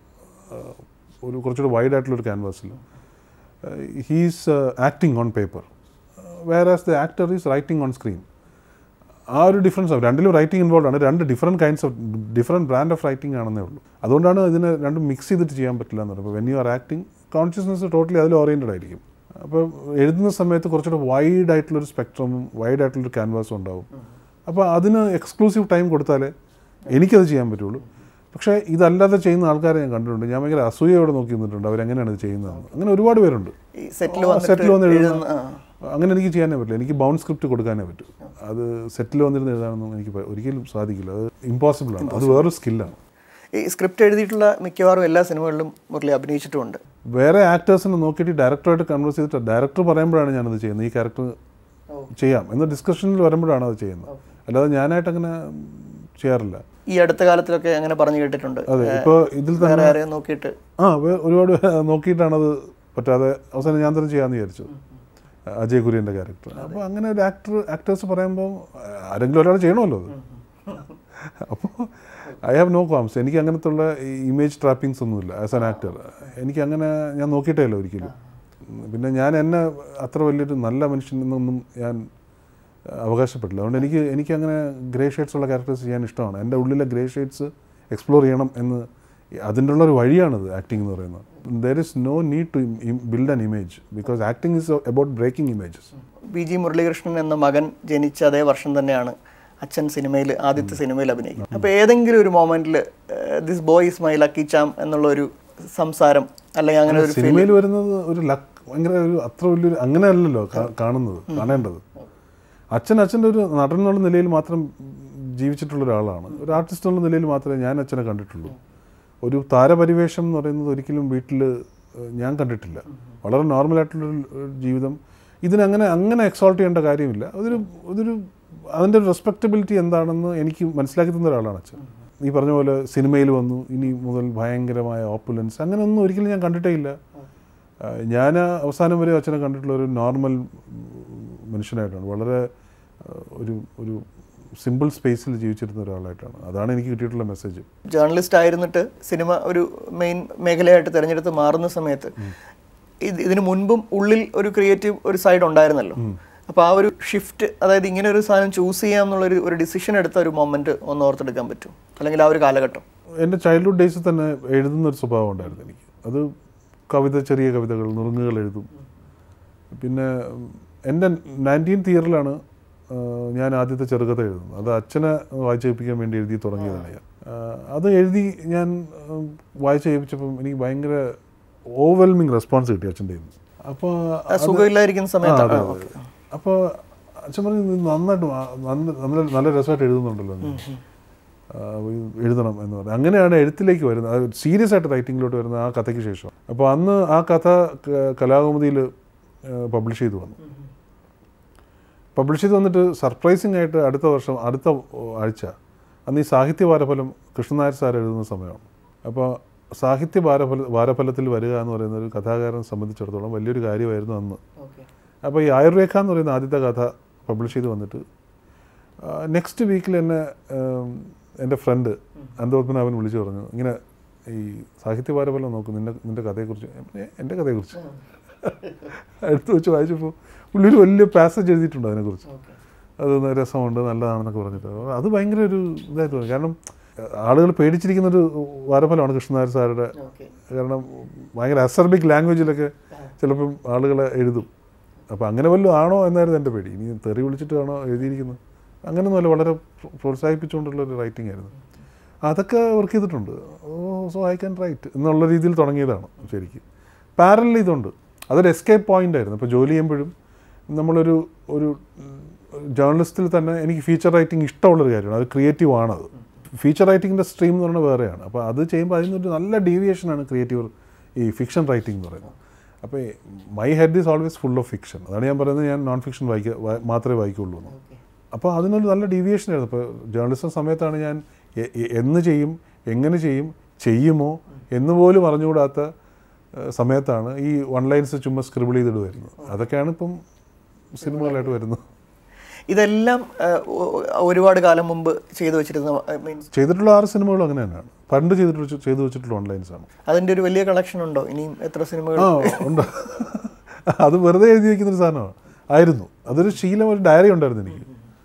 ഒരു കുറച്ചുകൂടെ വൈഡ് ആയിട്ടുള്ള ഒരു ക്യാൻവാസിൽ he's acting on paper whereas the actor is writing on screen ആ ഒരു ഡിഫറൻസ് ആണ് രണ്ടിലും റൈറ്റിംഗ് ഇൻവോൾവ് ആണ് രണ്ട് different kinds of different brand of writing ആണെന്നേ ഉള്ളൂ അതുകൊണ്ടാണ് ഇതിനെ രണ്ടും മിക്സ് ചെയ്തിട്ട് ചെയ്യാൻ പറ്റില്ല എന്ന് പറയുമ്പോൾ when you are acting consciousness totally അതിൽ ഓറിയൻറ്റഡ് ആയിരിക്കും അപ്പോൾ എഴുതുന്ന സമയത്ത് കുറച്ചുകൂടെ വൈഡ് ആയിട്ടുള്ളൊരു സ്പെക്ട്രമും വൈഡ് ആയിട്ടുള്ളൊരു ക്യാൻവാസും ഉണ്ടാവും അപ്പോൾ അതിന് എക്സ്ക്ലൂസീവ് ടൈം കൊടുത്താലേ എനിക്കത് ചെയ്യാൻ പറ്റുള്ളൂ പക്ഷേ ഇതല്ലാതെ ചെയ്യുന്ന ആൾക്കാരെ ഞാൻ കണ്ടിട്ടുണ്ട് ഞാൻ ഭയങ്കര അസൂയയോടെ നോക്കി നിന്നിട്ടുണ്ട് അവരെങ്ങനെയാണ് ഇത് ചെയ്യുന്നതെന്ന് അങ്ങനെ ഒരുപാട് പേരുണ്ട് ഈ സെറ്റിൽ ആ, വന്നിട്ട് സെറ്റിൽ വന്ന് എഴുതുന്ന എഴുതുന്ന ആ. അങ്ങനെ എനിക്ക് ചെയ്യാനേ പറ്റില്ല എനിക്ക് ബൗണ്ട് സ്ക്രിപ്റ്റ് കൊടുക്കാനേ പറ്റൂ അത് സെറ്റിൽ വന്നിരുന്ന് എഴുതാനൊന്നും എനിക്ക് പ- ഒരിക്കലും സാധിക്കില്ല അത് ഇമ്പോസിബിൾ ആണ് അത് വേറൊരു സ്കില്ലാണ് ഈ സ്ക്രിപ്റ്റ് എഴുതിയിട്ടുള്ള മിക്കവാറും എല്ലാ സിനിമകളിലും മുരളി അഭിനയിച്ചിട്ടുമുണ്ട് വേറെ ആക്ടേഴ്സിനെ നോക്കിയിട്ട് ഡയറക്ടറായിട്ട് കൺവേഴ്സ് ചെയ്തിട്ട് ഡയറക്ടർ പറയുമ്പോഴാണ് ഞാനത് ചെയ്യുന്നത് ഈ ക്യാരക്ടർ ചെയ്യാം എന്ന ഡിസ്കഷനിൽ വരുമ്പോഴാണ് അത് ചെയ്യുന്നത് അല്ലാതെ ഞാനായിട്ട് അങ്ങനെ ചെയ്യാറില്ല ഈ അടുത്ത കാലത്തിലൊക്കെ അങ്ങനെ പറഞ്ഞു കേട്ടിട്ടുണ്ട് അതെ ഇപ്പോൾ ഇതിൽ തന്നെ വേറെ ആരെയും നോക്കിയിട്ട് ആ വേ- ഒരുപാട് നോക്കിയിട്ടാണത് പറ്റാതെ അവസാനം ഞാൻ തന്നെ ചെയ്യാമെന്ന് വിചാരിച്ചു അജയ് കുര്യൻ്റെ ക്യാരക്ടർ അപ്പോൾ അങ്ങനെ ഒരു ആക്ടർ ആക്ടേഴ്സ് പറയുമ്പോൾ ആരെങ്കിലും ഒരാൾ ചെയ്യണമല്ലോ അത് അപ്പോൾ ഐ ഹാവ് നോ കോംസ് എനിക്ക് അങ്ങനത്തെ ഉള്ള ഇമേജ് ട്രാപ്പിങ്സ് ഒന്നുമില്ല ആസ് ആൻ ആക്ടർ എനിക്ക് അങ്ങനെ ഞാൻ നോക്കിയിട്ടേ ഇല്ല ഒരിക്കലും പിന്നെ ഞാൻ എന്നെ അത്ര വലിയൊരു നല്ല മനുഷ്യൻ എന്നൊന്നും ഞാൻ അവകാശപ്പെട്ടില്ല അതുകൊണ്ട് എനിക്ക് എനിക്ക് അങ്ങനെ ഗ്രേ ഷെയ്ഡ്സ് ഉള്ള ക്യാരക്ടേഴ്സ് ചെയ്യാൻ ഇഷ്ടമാണ് എൻ്റെ ഉള്ളിലെ ഗ്രേ ഷെയ്ഡ്സ് എക്സ്പ്ലോർ ചെയ്യണം എന്ന് അതിൻ്റെ ഉള്ള ഒരു വഴിയാണിത് ആക്ടിംഗ് എന്ന് പറയുന്നത് there is no need to build an image because acting is about breaking images V G Muralikrishnan എന്ന മകൻ ജനിച്ച അതേ വർഷം തന്നെയാണ് അച്ഛൻ സിനിമയിൽ ആദ്യത്തെ സിനിമയിൽ അഭിനയിക്കുന്നത് അപ്പോൾ ഏതെങ്കിലും ഒരു മൊമെന്റിൽ this boy is my lucky charm എന്നുള്ള ഒരു സംസാരം അല്ലെങ്കിൽ അങ്ങനെ ഒരു സിനിമയിൽ വരുന്നത് ഒരു ലക്ക് ഭയങ്കര ഒരു അത്ര വലിയൊരു അങ്ങനെ അല്ലല്ലോ കാ- കാണുന്നത് കാണേണ്ടത് അച്ഛൻ അച്ഛൻ്റെ ഒരു നടൻ എന്നുള്ള നിലയിൽ മാത്രം ജീവിച്ചിട്ടുള്ള ഒരാളാണ് ഒരു ആർട്ടിസ്റ്റ് എന്നുള്ള നിലയിൽ മാത്രമേ ഞാൻ അച്ഛനെ കണ്ടിട്ടുള്ളൂ ഒരു താരപരിവേഷം എന്ന് പറയുന്നത് ഒരിക്കലും വീട്ടിൽ ഞാൻ കണ്ടിട്ടില്ല വളരെ നോർമലായിട്ടുള്ളൊരു ഒരു ജീവിതം ഇതിനങ്ങനെ അങ്ങനെ എക്സോൾട്ട് ചെയ്യേണ്ട കാര്യമില്ല അതൊരു അതൊരു അതിൻ്റെ ഒരു റെസ്പെക്റ്റബിലിറ്റി എന്താണെന്ന് എനിക്ക് മനസ്സിലാക്കി തന്ന ഒരാളാണ് അച്ഛൻ ഈ പറഞ്ഞ പോലെ സിനിമയിൽ വന്നു ഇനി മുതൽ ഭയങ്കരമായ ഓപ്പുലൻസ് അങ്ങനെയൊന്നും ഒരിക്കലും ഞാൻ കണ്ടിട്ടേ ഇല്ല ആ, ഞാൻ അവസാനം വരെ അച്ഛനെ കണ്ടിട്ടുള്ള ഒരു നോർമൽ മനുഷ്യനായിട്ടാണ് വളരെ ആ, ഒരു ഒരു സിമ്പിൾ സ്പേസിൽ ജീവിച്ചിരുന്ന ഒരാളായിട്ടാണ് അതാണ് എനിക്ക് കിട്ടിയിട്ടുള്ള മെസ്സേജ് ജേർണലിസ്റ്റ് ആയിരുന്നിട്ട് സിനിമ ഒരു മെയിൻ മേഖലയായിട്ട് തിരഞ്ഞെടുത്ത് മാറുന്ന സമയത്ത് ഇത് ഇതിനു മുൻപും ഉള്ളിൽ ഒരു ക്രിയേറ്റീവ് ഒരു സൈഡ് ഉണ്ടായിരുന്നല്ലോ അപ്പോൾ ആ ഒരു ഷിഫ്റ്റ് അതായത് ഇങ്ങനെ ഒരു സാധനം ചൂസ് ചെയ്യാം എന്നുള്ളൊരു ഒരു ഡിസിഷൻ എടുത്ത ഒരു മൊമെന്റ് ഒന്ന് ഓർത്തെടുക്കാൻ പറ്റും അല്ലെങ്കിൽ ആ ഒരു കാലഘട്ടം എൻ്റെ ചൈൽഡ്ഹുഡ് ഡേയ്സിൽ തന്നെ എഴുതുന്ന ഒരു സ്വഭാവം ഉണ്ടായിരുന്നു എനിക്ക് അത് കവിത ചെറിയ കവിതകൾ നുറുങ്ങുകൾ എഴുതും പിന്നെ ഉം, എൻ്റെ നയൻറ്റീൻത്ത് ഇയറിലാണ് ഞാൻ ആദ്യത്തെ ചെറുകഥ എഴുതുന്നത് അത് അച്ഛനെ വായിച്ചേൽപ്പിക്കാൻ വേണ്ടി എഴുതി തുടങ്ങിയതാണ് ഞാൻ ആ, അത് എഴുതി ഞാൻ ഉം, വായിച്ച് കേൾപ്പിച്ചപ്പം എനിക്ക് ഭയങ്കര ഓവർവെൽമിങ് റെസ്പോൺസ് കിട്ടി അച്ഛൻ്റെ കയ്യിൽ നിന്ന് അപ്പോൾ ആ സുഖമില്ലായിരിക്കുന്ന സമയത്ത് അതെ, അതെ. അപ്പോൾ അച്ഛൻ പറഞ്ഞു "നീ നന്നായിട്ട് വാ- നന്ന- നല്ല നല്ല രസമായിട്ട് എഴുതുന്നുണ്ടല്ലോ നീ. ആ, ഇത് എഴുതണം എന്ന് പറഞ്ഞു അങ്ങനെയാണ് എഴുത്തിലേക്ക് വരുന്നത് സീരിയസ് ആയിട്ട് റൈറ്റിങ്ങിലോട്ട് വരുന്നത് ആ കഥയ്ക്ക് ശേഷം അപ്പോൾ അന്ന് ആ കഥ ക- കലാകൗമുദിയിൽ പബ്ലിഷ് ചെയ്തു വന്നു പബ്ലിഷ് ചെയ്ത് വന്നിട്ട് സർപ്രൈസിംഗ് ആയിട്ട് അടുത്ത വർഷം അടുത്ത ആഴ്ച അന്ന് ഈ സാഹിത്യ വാരഫലം കൃഷ്ണനായർ സാർ എഴുതുന്ന സമയമാണ് അപ്പോൾ സാഹിത്യ വാരഫല വാരഫലത്തിൽ വരിക എന്ന് പറയുന്ന ഒരു കഥാകാരനെ സംബന്ധിച്ചിടത്തോളം വലിയൊരു കാര്യമായിരുന്നു അന്ന് അപ്പോൾ ഈ ആയുർരേഖ എന്ന് പറയുന്ന ആദ്യത്തെ കഥ പബ്ലിഷ് ചെയ്ത് വന്നിട്ട് നെക്സ്റ്റ് വീക്കിൽ എന്നെ ഉം, എൻ്റെ ഫ്രണ്ട് അന്തോത്മനാഭൻ വിളിച്ചു പറഞ്ഞു ഇങ്ങനെ ഈ സാഹിത്യഭാര പോലെ നോക്കും നിന്റെ നിന്റെ കഥയെക്കുറിച്ച് ഞാൻ പറഞ്ഞു, "ഏ, എൻ്റെ കഥയെക്കുറിച്ച് എടുത്തു വെച്ച് വായിച്ചപ്പോൾ പുള്ളി ഒരു വലിയ പാസേജ് എഴുതിയിട്ടുണ്ട് അതിനെക്കുറിച്ച് അത് രസമുണ്ട് നല്ലതാണെന്നൊക്കെ പറഞ്ഞിട്ട് അപ്പോൾ അത് ഭയങ്കര ഒരു ഇതായിട്ട് തോന്നി കാരണം ആളുകൾ പേടിച്ചിരിക്കുന്ന ഒരു വാരഫലമാണ് കൃഷ്ണനായർ സാറുടെ കാരണം ഭയങ്കര അസർബിക് ലാംഗ്വേജിലൊക്കെ ചിലപ്പം ആളുകളെ എഴുതും അപ്പോൾ അങ്ങനെ വല്ലതും ആണോ എന്നായിരുന്നു എൻ്റെ പേടി ഇനി തെറി വിളിച്ചിട്ടാണോ എഴുതിയിരിക്കുന്നത് അങ്ങനെയൊന്നുമല്ല വളരെ പ്രോ- പ്രോത്സാഹിപ്പിച്ചുകൊണ്ടുള്ള ഒരു റൈറ്റിംഗ് ആയിരുന്നു അതൊക്കെ വർക്ക് ചെയ്തിട്ടുണ്ട് oh so I can write എന്നുള്ള രീതിയിൽ തുടങ്ങിയതാണ് ശരിക്കും പാരലിൽ ഇതുണ്ട് അതൊരു എസ്കേപ്പ് പോയിന്റ് ആയിരുന്നു ഇപ്പോൾ ജോലി ചെയ്യുമ്പോഴും നമ്മളൊരു ഒരു ജേർണലിസ്റ്റിൽ തന്നെ എനിക്ക് ഫീച്ചർ റൈറ്റിംഗ് ഇഷ്ടമുള്ളൊരു കാര്യമാണ് അത് ക്രിയേറ്റീവ് ആണത് ഫീച്ചർ റൈറ്റിങ്ങിൻ്റെ സ്ട്രീം എന്ന് പറയുന്നത് വേറെയാണ് അപ്പോൾ അത് ചെയ്യുമ്പോൾ അതിനൊരു നല്ല ഡീവിയേഷനാണ് ക്രിയേറ്റീവ് ഈ ഫിക്ഷൻ റൈറ്റിംഗ് എന്ന് പറയുന്നത് അപ്പോൾ my head is always full of fiction അതാണ് ഞാൻ പറയുന്നത് ഞാൻ നോൺ ഫിക്ഷൻ വായിക്കുക വാ- മാത്രമേ വായിക്കുള്ളൂ എന്ന് അപ്പോൾ അതിനൊരു നല്ല ഡീവിയേഷൻ ആയിരുന്നു ഇപ്പോൾ ജേർണലിസം സമയത്താണ് ഞാൻ എ- എ- എന്ന് ചെയ്യും എങ്ങനെ ചെയ്യും ചെയ്യുമോ എന്ന് പോലും അറിഞ്ഞുകൂടാത്ത ഏഹ്, സമയത്താണ് ഈ വൺ ലൈൻസ് ചുമ്മാ സ്ക്രിബിൾ ചെയ്തിട്ട് വരുന്നത് അതൊക്കെയാണ് ഇപ്പം സിനിമകളായിട്ട് വരുന്നത് ഇതെല്ലാം ആ, ഒ- ഒരുപാട് കാലം മുമ്പ് ചെയ്തു വെച്ചിരുന്ന മീൻസ് ചെയ്തിട്ടുള്ള ആറ് സിനിമകളും അങ്ങനെ തന്നെയാണ് പണ്ട് ചെയ്തിട്ടുള്ള ചെയ്തു വെച്ചിട്ടുള്ള വൺ ലൈൻസ് ആണ് അതിന്റെ ഒരു വലിയ കളക്ഷൻ ഉണ്ടോ ഇനിയും എത്ര സിനിമകൾ ആ ഉണ്ട് അത് വെറുതെ എഴുതി വയ്ക്കുന്നൊരു സാധനമാണ് ആയിരുന്നു അതൊരു ശീലം ഒരു ഡയറി ഉണ്ടായിരുന്നു എനിക്ക്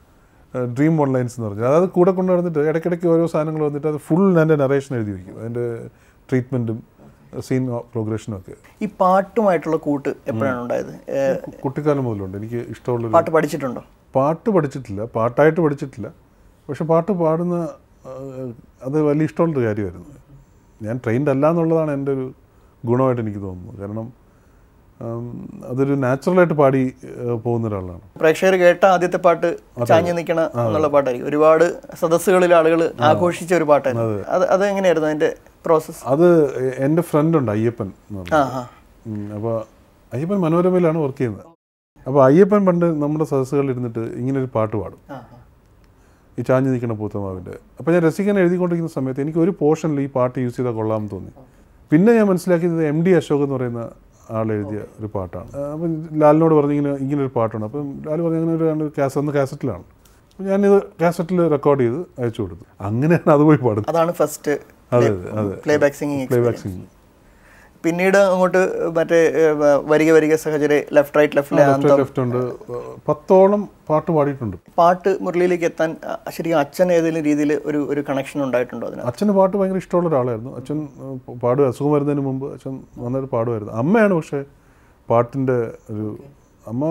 ഡ്രീം വൺ ലൈൻസ് എന്ന് പറഞ്ഞാൽ അതായത് കൂടെ കൊണ്ടു നടന്നിട്ട് ഇടയ്ക്കിടയ്ക്ക് ഓരോ സാധനങ്ങൾ വന്നിട്ട് അത് ഫുൾ എൻ്റെ നറേഷൻ എഴുതി വയ്ക്കും അതിൻ്റെ ട്രീറ്റ്മെൻറ്റും സീൻ പ്രോഗ്രഷനും ഒക്കെ ഈ പാട്ടുമായിട്ടുള്ള കൂട്ട് എപ്പോഴാണ് ഉണ്ടായത് ഏ, കുട്ടിക്കാലം മുതലുണ്ട് എനിക്ക് ഇഷ്ടമുള്ളൊരു പാട്ട് പഠിച്ചിട്ടുണ്ടോ പാട്ട് പഠിച്ചിട്ടില്ല പാട്ടായിട്ട് പഠിച്ചിട്ടില്ല പക്ഷെ പാട്ട് പാടുന്ന ആ, അത് വലിയ ഇഷ്ടമുള്ളൊരു കാര്യമായിരുന്നു ഞാൻ ട്രെയിൻഡ് അല്ല എന്നുള്ളതാണ് എൻ്റെ ഒരു ഗുണമായിട്ട് എനിക്ക് തോന്നുന്നത് കാരണം ആം, അതൊരു നാച്ചുറലായിട്ട് പാടി ആ, പോകുന്ന ഒരാളാണ് പ്രേക്ഷകർ കേട്ട ആദ്യത്തെ പാട്ട് ചാഞ്ഞു നിൽക്കണ എന്നുള്ള പാട്ടായിരിക്കും ഒരുപാട് സദസ്സുകളിൽ ആളുകൾ ആഘോഷിച്ച ഒരു പാട്ടായിരുന്നു അത് അത് എങ്ങനെയായിരുന്നു അതിന്റെ പ്രോസസ്സ് അത് എ- എൻ്റെ ഫ്രണ്ട് ഉണ്ട് അയ്യപ്പൻ എന്ന് ആ പറഞ്ഞത് ആ അപ്പോൾ അയ്യപ്പൻ മനോരമയിലാണ് വർക്ക് ചെയ്യുന്നത് അപ്പോൾ അയ്യപ്പൻ പണ്ട് നമ്മുടെ സദസ്സുകളിൽ ഇരുന്നിട്ട് ഇങ്ങനെ ഒരു പാട്ട് പാടും ആ, ഈ ചാഞ്ഞു നിൽക്കുന്ന പൂത്തമാവിൻ്റെ അപ്പോൾ ഞാൻ രസിക്കാൻ എഴുതിക്കൊണ്ടിരിക്കുന്ന സമയത്ത് എനിക്ക് ഒരു പോർഷനിൽ ഈ പാട്ട് യൂസ് ചെയ്താൽ കൊള്ളാമെന്ന് തോന്നി പിന്നെ ഞാൻ മനസ്സിലാക്കിയത് എം ഡി അശോക് എന്ന് പറയുന്ന ആൾ എഴുതിയ ഒരു പാട്ടാണ് ആ, അപ്പം ലാലിനോട് പറഞ്ഞു ഇങ്ങനെ ഇങ്ങനെ ഒരു പാട്ടുണ്ട് അപ്പം ലാൽ പറഞ്ഞു അങ്ങനെ ഒരു രണ്ട് കാസ ഒന്ന് കാസറ്റിലാണ് അപ്പം ഞാനിത് കാസറ്റിൽ റെക്കോർഡ് ചെയ്ത് അയച്ചു കൊടുത്തു അങ്ങനെയാണ് അത് പോയി പാടുന്നത് അതാണ് ഫസ്റ്റ് അതെ അതെ അതെ playback singing playback singing പിന്നീട് അങ്ങോട്ട് മറ്റേ ഏ, വ- വരിക വരിക സഹചരെ ലെഫ്റ്റ് റൈറ്റ് ലെഫ്റ്റിലെ ലെഫ്റ്റ് ലെഫ്റ്റ് ഉണ്ട് പത്തോളം പാട്ട് പാടിയിട്ടുണ്ട് പാട്ട് മുരളിയിലേക്ക് എത്താൻ ആ, ശരിക്കും അച്ഛൻ ഏതെങ്കിലും രീതിയിൽ ഒരു ഒരു കണക്ഷൻ ഉണ്ടായിട്ടുണ്ടോ അതിന് അച്ഛന് പാട്ട് ഭയങ്കര ഇഷ്ടമുള്ള ഒരാളായിരുന്നു അച്ഛൻ ഏഹ്, പാടുക അസുഖം വരുന്നതിന് മുമ്പ് അച്ഛൻ നന്നായിട്ട് പാടുമായിരുന്നു അമ്മയാണ് പക്ഷേ പാട്ടിൻ്റെ ഒരു അമ്മ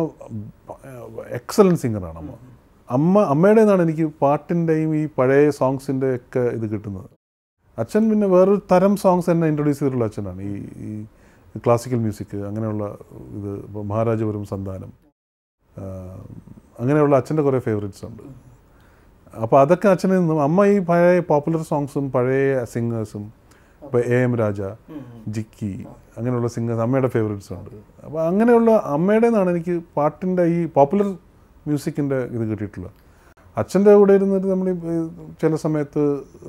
എക്സലൻറ്റ് സിംഗറാണ് അമ്മ അമ്മ അമ്മയുടെ നിന്നാണ് എനിക്ക് പാട്ടിൻ്റെയും ഈ പഴയ സോങ്സിൻ്റെ ഒക്കെ ഇത് കിട്ടുന്നത് അച്ഛൻ പിന്നെ വേറൊരു തരം സോങ്സ് എന്നെ ഇൻട്രൊഡ്യൂസ് ചെയ്തിട്ടുള്ള അച്ഛനാണ് ഈ ഈ ക്ലാസിക്കൽ മ്യൂസിക് അങ്ങനെയുള്ള ഇത് ഇപ്പോൾ മഹാരാജപുരം സന്താനം ആ, അങ്ങനെയുള്ള അച്ഛൻ്റെ കുറേ ഫേവറേറ്റ്സ് ഉണ്ട് അപ്പോൾ അതൊക്കെ അച്ഛനിൽ നിന്നും അമ്മ ഈ പഴയ പോപ്പുലർ സോങ്സും പഴയ സിംഗേഴ്സും ഇപ്പോൾ എ എം രാജ ജിക്കി അങ്ങനെയുള്ള സിംഗേഴ്സ് അമ്മയുടെ ഫേവറേറ്റ്സ് ഉണ്ട് അപ്പോൾ അങ്ങനെയുള്ള അമ്മയുടെ നിന്നാണ് എനിക്ക് പാട്ടിൻ്റെ ഈ പോപ്പുലർ മ്യൂസിക്കിൻ്റെ ഇത് കിട്ടിയിട്ടുള്ളത് അച്ഛൻ്റെ കൂടെ ഇരുന്നിട്ട് നമ്മൾ ഈ ചില സമയത്ത്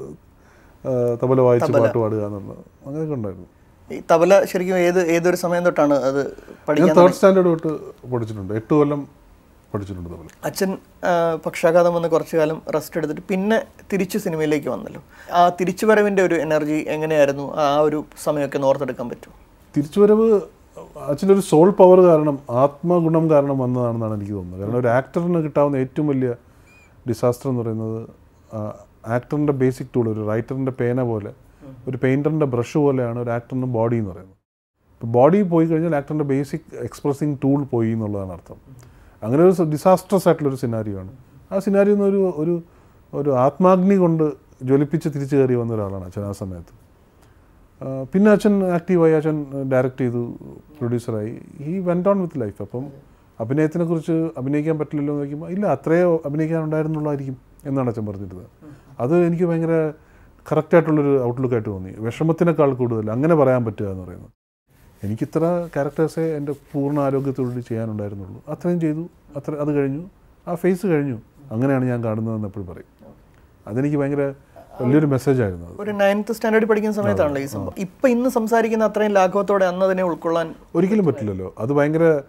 ആ, തബല വായിച്ച് പാട്ട് പാടുക എന്നുള്ളത് അങ്ങനെയൊക്കെ ഉണ്ടായിരുന്നു ഈ തബല ശരിക്കും ഏത് ഏതൊരു സമയം തൊട്ടാണ് അത് ഞാൻ പഠിക്കാൻ തേർഡ് സ്റ്റാൻഡേർഡ് തൊട്ട് പഠിച്ചിട്ടുണ്ട് എട്ട് കൊല്ലം പഠിച്ചിട്ടുണ്ട് തബല അച്ഛൻ ആ, പക്ഷാഘാതം വന്ന് കുറച്ചു കാലം റെസ്റ്റ് എടുത്തിട്ട് പിന്നെ തിരിച്ച് സിനിമയിലേക്ക് വന്നല്ലോ ആ തിരിച്ചുവരവിന്റെ ഒരു എനർജി എങ്ങനെയായിരുന്നു ആ ഒരു സമയമൊക്കെ ഓർത്തെടുക്കാൻ പറ്റും തിരിച്ചുവരവ് അച്ഛൻ്റെ ഒരു സോൾ പവർ കാരണം ആത്മഗുണം കാരണം വന്നതാണെന്നാണ് എനിക്ക് തോന്നുന്നത് കാരണം ഒരു ആക്ടറിന് കിട്ടാവുന്ന ഏറ്റവും വലിയ ഡിസാസ്റ്റർ എന്ന് പറയുന്നത് ആക്ടറിൻ്റെ ബേസിക് ടൂൾ ഒരു റൈറ്ററിൻ്റെ പേന പോലെ ഒരു പെയിൻറ്ററിൻ്റെ ബ്രഷ് പോലെയാണ് ഒരു ആക്ടറിൻ്റെ ബോഡി എന്ന് പറയുന്നത് ഇപ്പോൾ ബോഡി പോയി കഴിഞ്ഞാൽ ആക്ടറിൻ്റെ ബേസിക് എക്സ്പ്രസിങ് ടൂൾ പോയി എന്നുള്ളതാണ് അർത്ഥം അങ്ങനെ ഒരു ഡിസാസ്ട്രസ് ആയിട്ടുള്ളൊരു സിനാരിയോ ആണ് ആ സിനാരിയോ ഒരു ഒരു ഒരു ആത്മാഗ്നി കൊണ്ട് ജ്വലിപ്പിച്ച് തിരിച്ചു കയറി വന്ന ഒരാളാണ് അച്ഛൻ ആ സമയത്ത് ആ, പിന്നെ അച്ഛൻ ആക്റ്റീവായി അച്ഛൻ ഡയറക്റ്റ് ചെയ്തു പ്രൊഡ്യൂസറായി ഈ വെൻ്റ് ഓൺ വിത്ത് ലൈഫ് അപ്പം അഭിനയത്തിനെ കുറിച്ച് അഭിനയിക്കാൻ പറ്റില്ലല്ലോ എന്ന് നോക്കുമ്പോൾ ഇല്ല അത്രയോ അഭിനയിക്കാനുണ്ടായിരുന്നുള്ളായിരിക്കും എന്നാണ് അച്ഛൻ പറഞ്ഞിരുന്നത് അത് എനിക്ക് ഭയങ്കര കറക്റ്റായിട്ടുള്ളൊരു ഔട്ട്ലുക്കായിട്ട് തോന്നി വിഷമത്തിനേക്കാൾ കൂടുതൽ അങ്ങനെ പറയാൻ പറ്റുക എന്ന് പറയുന്നത് എനിക്കിത്ര ക്യാരക്ടേഴ്സേ എൻ്റെ പൂർണ്ണ ആരോഗ്യത്തോടുകൂടി ചെയ്യാനുണ്ടായിരുന്നുള്ളൂ അത്രയും ചെയ്തു അത്ര അത് കഴിഞ്ഞു ആ ഫേസ് കഴിഞ്ഞു അങ്ങനെയാണ് ഞാൻ കാണുന്നതെന്ന് എപ്പോഴും പറയും അതെനിക്ക് ഭയങ്കര വലിയൊരു മെസ്സേജ് ആയിരുന്നു അത് ഒരു നയൻത്ത് സ്റ്റാൻഡേർഡിൽ പഠിക്കുന്ന സമയത്താണല്ലോ ഈ സംഭവം ഇപ്പൊ ഇന്ന് സംസാരിക്കുന്ന അത്രയും ലാഘവത്തോടെ അന്ന് അതിനെ ഉൾക്കൊള്ളാൻ ഒരിക്കലും പറ്റില്ലല്ലോ അത് ഭയങ്കര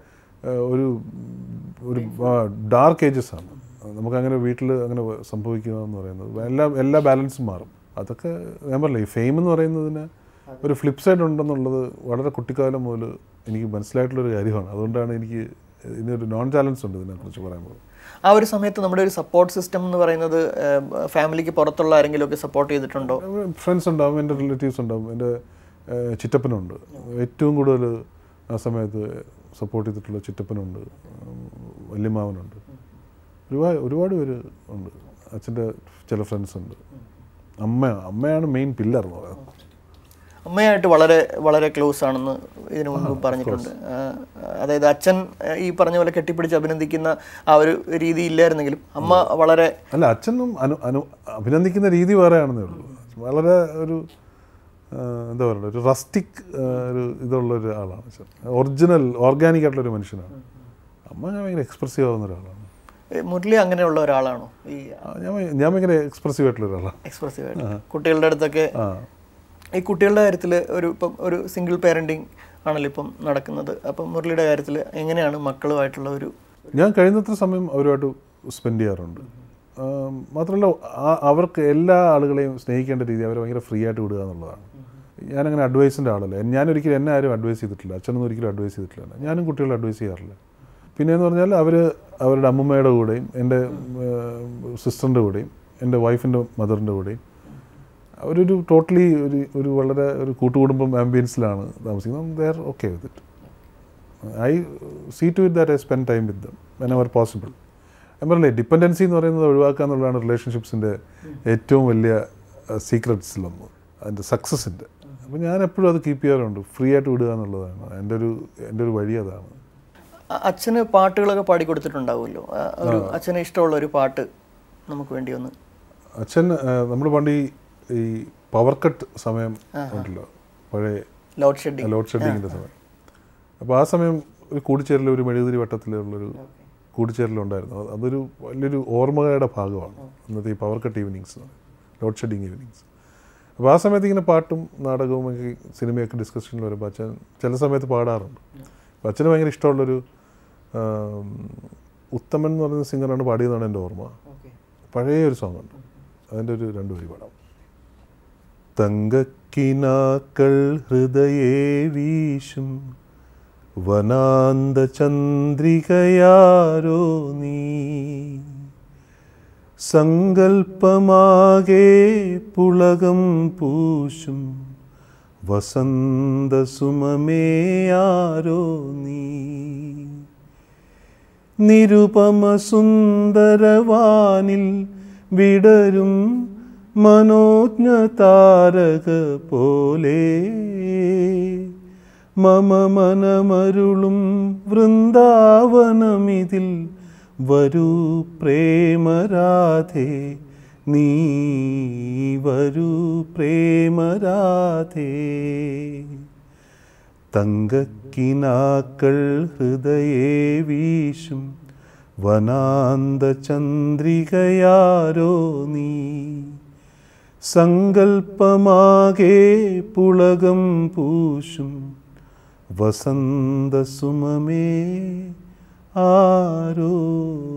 ഏഹ്, ഒരു ഒരു ഡാർക്ക് ഏജസ് ആണ് നമുക്കങ്ങനെ വീട്ടിൽ അങ്ങനെ സംഭവിക്കുക എന്ന് പറയുന്നത് എല്ലാ എല്ലാ ബാലൻസും മാറും അതൊക്കെ ഞാൻ പറഞ്ഞില്ലേ ഈ ഫെയിം എന്ന് പറയുന്നതിന് ഒരു ഫ്ലിപ്പ് സൈഡ് ഉണ്ടെന്നുള്ളത് വളരെ കുട്ടിക്കാലം മുതൽ എനിക്ക് മനസ്സിലായിട്ടുള്ളൊരു കാര്യമാണ് അതുകൊണ്ടാണ് എനിക്ക് ഇതിനൊരു നോൺ ചാലൻസ് ഉണ്ട് ഇതിനെക്കുറിച്ച് പറയുമ്പോൾ ആ ഒരു സമയത്ത് നമ്മുടെ ഒരു സപ്പോർട്ട് സിസ്റ്റം എന്ന് പറയുന്നത് ഫാമിലിക്ക് പുറത്തുള്ള ആരെങ്കിലും ഒക്കെ സപ്പോർട്ട് ചെയ്തിട്ടുണ്ടോ ഫ്രണ്ട്സ് ഉണ്ടാവും എൻ്റെ റിലേറ്റീവ്സ് ഉണ്ടാവും എൻ്റെ ഏഹ്, ചിറ്റപ്പനുണ്ട് ഏറ്റവും കൂടുതൽ ആ സമയത്ത് സപ്പോർട്ട് ചെയ്തിട്ടുള്ള ചിറ്റപ്പനുണ്ട് ഉം, വല്യമ്മാവനുണ്ട് ഒരുപാട് ഒരുപാട് പേര് ഉണ്ട് അച്ഛൻ്റെ ചില ഫ്രണ്ട്സ് ഉണ്ട് അമ്മ അമ്മയാണ് മെയിൻ പില്ലർ എന്ന് പറയുന്നത് അമ്മയായിട്ട് വളരെ വളരെ ക്ലോസ് ആണെന്ന് ഇതിനു മുൻപ് പറഞ്ഞിട്ടുണ്ട് ആ, അതായത് അച്ഛൻ ആ, ഈ പറഞ്ഞ പോലെ കെട്ടിപ്പിടിച്ച് അഭിനന്ദിക്കുന്ന ആ ഒരു രീതി ഇല്ലായിരുന്നെങ്കിലും അമ്മ വളരെ അല്ല അച്ഛനും അനു അനു അഭിനന്ദിക്കുന്ന രീതി വേറെയാണെന്നേ ഉള്ളൂ വളരെ ഒരു ആ, എന്താ പറയുക ഒരു റസ്റ്റിക് ഒരു ഇതുള്ള ഒരു ആളാണ് അച്ഛൻ ഒറിജിനൽ ഓർഗാനിക് ആയിട്ടുള്ള ഒരു മനുഷ്യനാണ് അമ്മ ഞാൻ ഭയങ്കര എക്സ്പ്രസീവ് ആവുന്ന ഒരാളാണ് ഏ, മുരളി അങ്ങനെയുള്ള ഒരാളാണോ ഈ ആ, ഞാൻ ഭയ- ഞാൻ ഭയങ്കര എക്സ്പ്രസീവ് ആയിട്ടുള്ള ഒരാളാണ് എക്സ്പ്രസീവ് ആയിട്ട് കുട്ടികളുടെ അടുത്തൊക്കെ ആ ഈ കുട്ടികളുടെ കാര്യത്തിൽ ഒരു ഇപ്പം ഒരു സിംഗിൾ പേരൻറ്റിങ് ആണല്ലോ ഇപ്പം നടക്കുന്നത് അപ്പം മുരളിയുടെ കാര്യത്തിൽ എങ്ങനെയാണ് മക്കളുമായിട്ടുള്ള ഒരു ഞാൻ കഴിയുന്നത്ര സമയം അവരുമായിട്ട് സ്പെൻഡ് ചെയ്യാറുണ്ട് ആം, മാത്രമല്ല ആ- അവർക്ക് എല്ലാ ആളുകളെയും സ്നേഹിക്കേണ്ട രീതി അവരെ ഭയങ്കര ഫ്രീ ആയിട്ട് വിടുക എന്നുള്ളതാണ് ഞാനങ്ങനെ അഡ്വൈസിൻ്റെ ആളല്ല ഞാനൊരിക്കലും എന്നെ ആരും അഡ്വൈസ് ചെയ്തിട്ടില്ല അച്ഛനൊന്നും ഒരിക്കലും അഡ്വൈസ് ചെയ്തിട്ടില്ല ഞാനും കുട്ടികളെ അഡ്വൈസ് ചെയ്യാറില്ല പിന്നെയെന്ന് പറഞ്ഞാൽ അവർ അവരുടെ അമ്മമ്മയുടെ കൂടെയും എൻ്റെ സിസ്റ്ററിൻ്റെ കൂടെയും എൻ്റെ വൈഫിൻ്റെ മദറിൻ്റെ കൂടെയും അവരൊരു ടോട്ടലി ഒരു ഒരു വളരെ ഒരു കൂട്ടുകുടുംബം ആംബിയൻസിലാണ് താമസിക്കുന്നത് there okay with it I see to it that I spend time with them whenever possible ഞാൻ പറഞ്ഞില്ലേ ഡിപ്പെൻഡൻസി എന്ന് പറയുന്നത് ഒഴിവാക്കുക എന്നുള്ളതാണ് റിലേഷൻഷിപ്സിൻ്റെ ഏറ്റവും വലിയ സീക്രട്സിലൊന്ന് അതിൻ്റെ സക്സസിൻ്റെ അപ്പോൾ ഞാൻ എപ്പോഴും അത് കീപ്പ് ചെയ്യാറുണ്ട് ഫ്രീ ആയിട്ട് വിടുക എന്നുള്ളതാണ് എൻ്റെ ഒരു എൻ്റെ ഒരു വഴി അതാണ് അ- അച്ഛന് പാട്ടുകളൊക്കെ പാടിക്കൊടുത്തിട്ടുണ്ടാവുമല്ലോ ആ, ഒരു അച്ഛന് ഇഷ്ടമുള്ള ഒരു പാട്ട് നമുക്ക് വേണ്ടി ഒന്ന് അച്ഛൻ നമ്മൾ പണ്ട് ഈ ഈ പവർ കട്ട് സമയം ഉണ്ടല്ലോ പഴയ ലോഡ് ഷെഡിങ് ലോഡ് ഷെഡിങ്ങിൻ്റെ സമയം അപ്പോൾ ആ സമയം ഒരു കൂടിച്ചേരൽ ഒരു മെഴുകുതിരി വട്ടത്തിലുള്ളൊരു കൂടിച്ചേരലുണ്ടായിരുന്നു അത് അതൊരു വലിയൊരു ഓർമ്മകളുടെ ഭാഗമാണ് ഇന്നത്തെ ഈ power cut evenings load shedding evenings അപ്പോൾ ആ സമയത്ത് ഇങ്ങനെ പാട്ടും നാടകവും ഒക്കെ സിനിമയൊക്കെ ഡിസ്കഷനിൽ വരുമ്പോൾ അച്ഛൻ ചില സമയത്ത് പാടാറുണ്ട് അപ്പോൾ അച്ഛന് ഭയങ്കര ഇഷ്ടമുള്ളൊരു ആം, ഉത്തമൻ എന്ന് പറയുന്ന സിംഗറാണ് പാടിയതാണ് എൻ്റെ ഓർമ്മ പഴയ ഒരു സോങ് ഉണ്ട് അതിൻ്റെ ഒരു രണ്ട് വരി പാടാം തങ്കക്കിനാക്കൾ ഹൃദയേ വീശും വനാന്ത ചന്ദ്രികയാരോ നീ സങ്കൽപ്പമാകെ പുളകം പൂശും വസന്ത സുമമേയാരോ നീ നിരുപമ സുന്ദരവാനിൽ വിടരും മനോജ്ഞ താരക പോലെ മമ മനമരുളും വൃന്ദാവനമിതിൽ വരൂ പ്രേമരാധേ നീ വരൂ പ്രേമരാധേ തങ്കക്കിനാക്കൾ ഹൃദയേ വീശും വനാന്ത ചന്ദ്രികയാരോ നീ സങ്കൽപ്പമാകെ പുളകം പൂശും വസന്ത സുമമേ ആരോ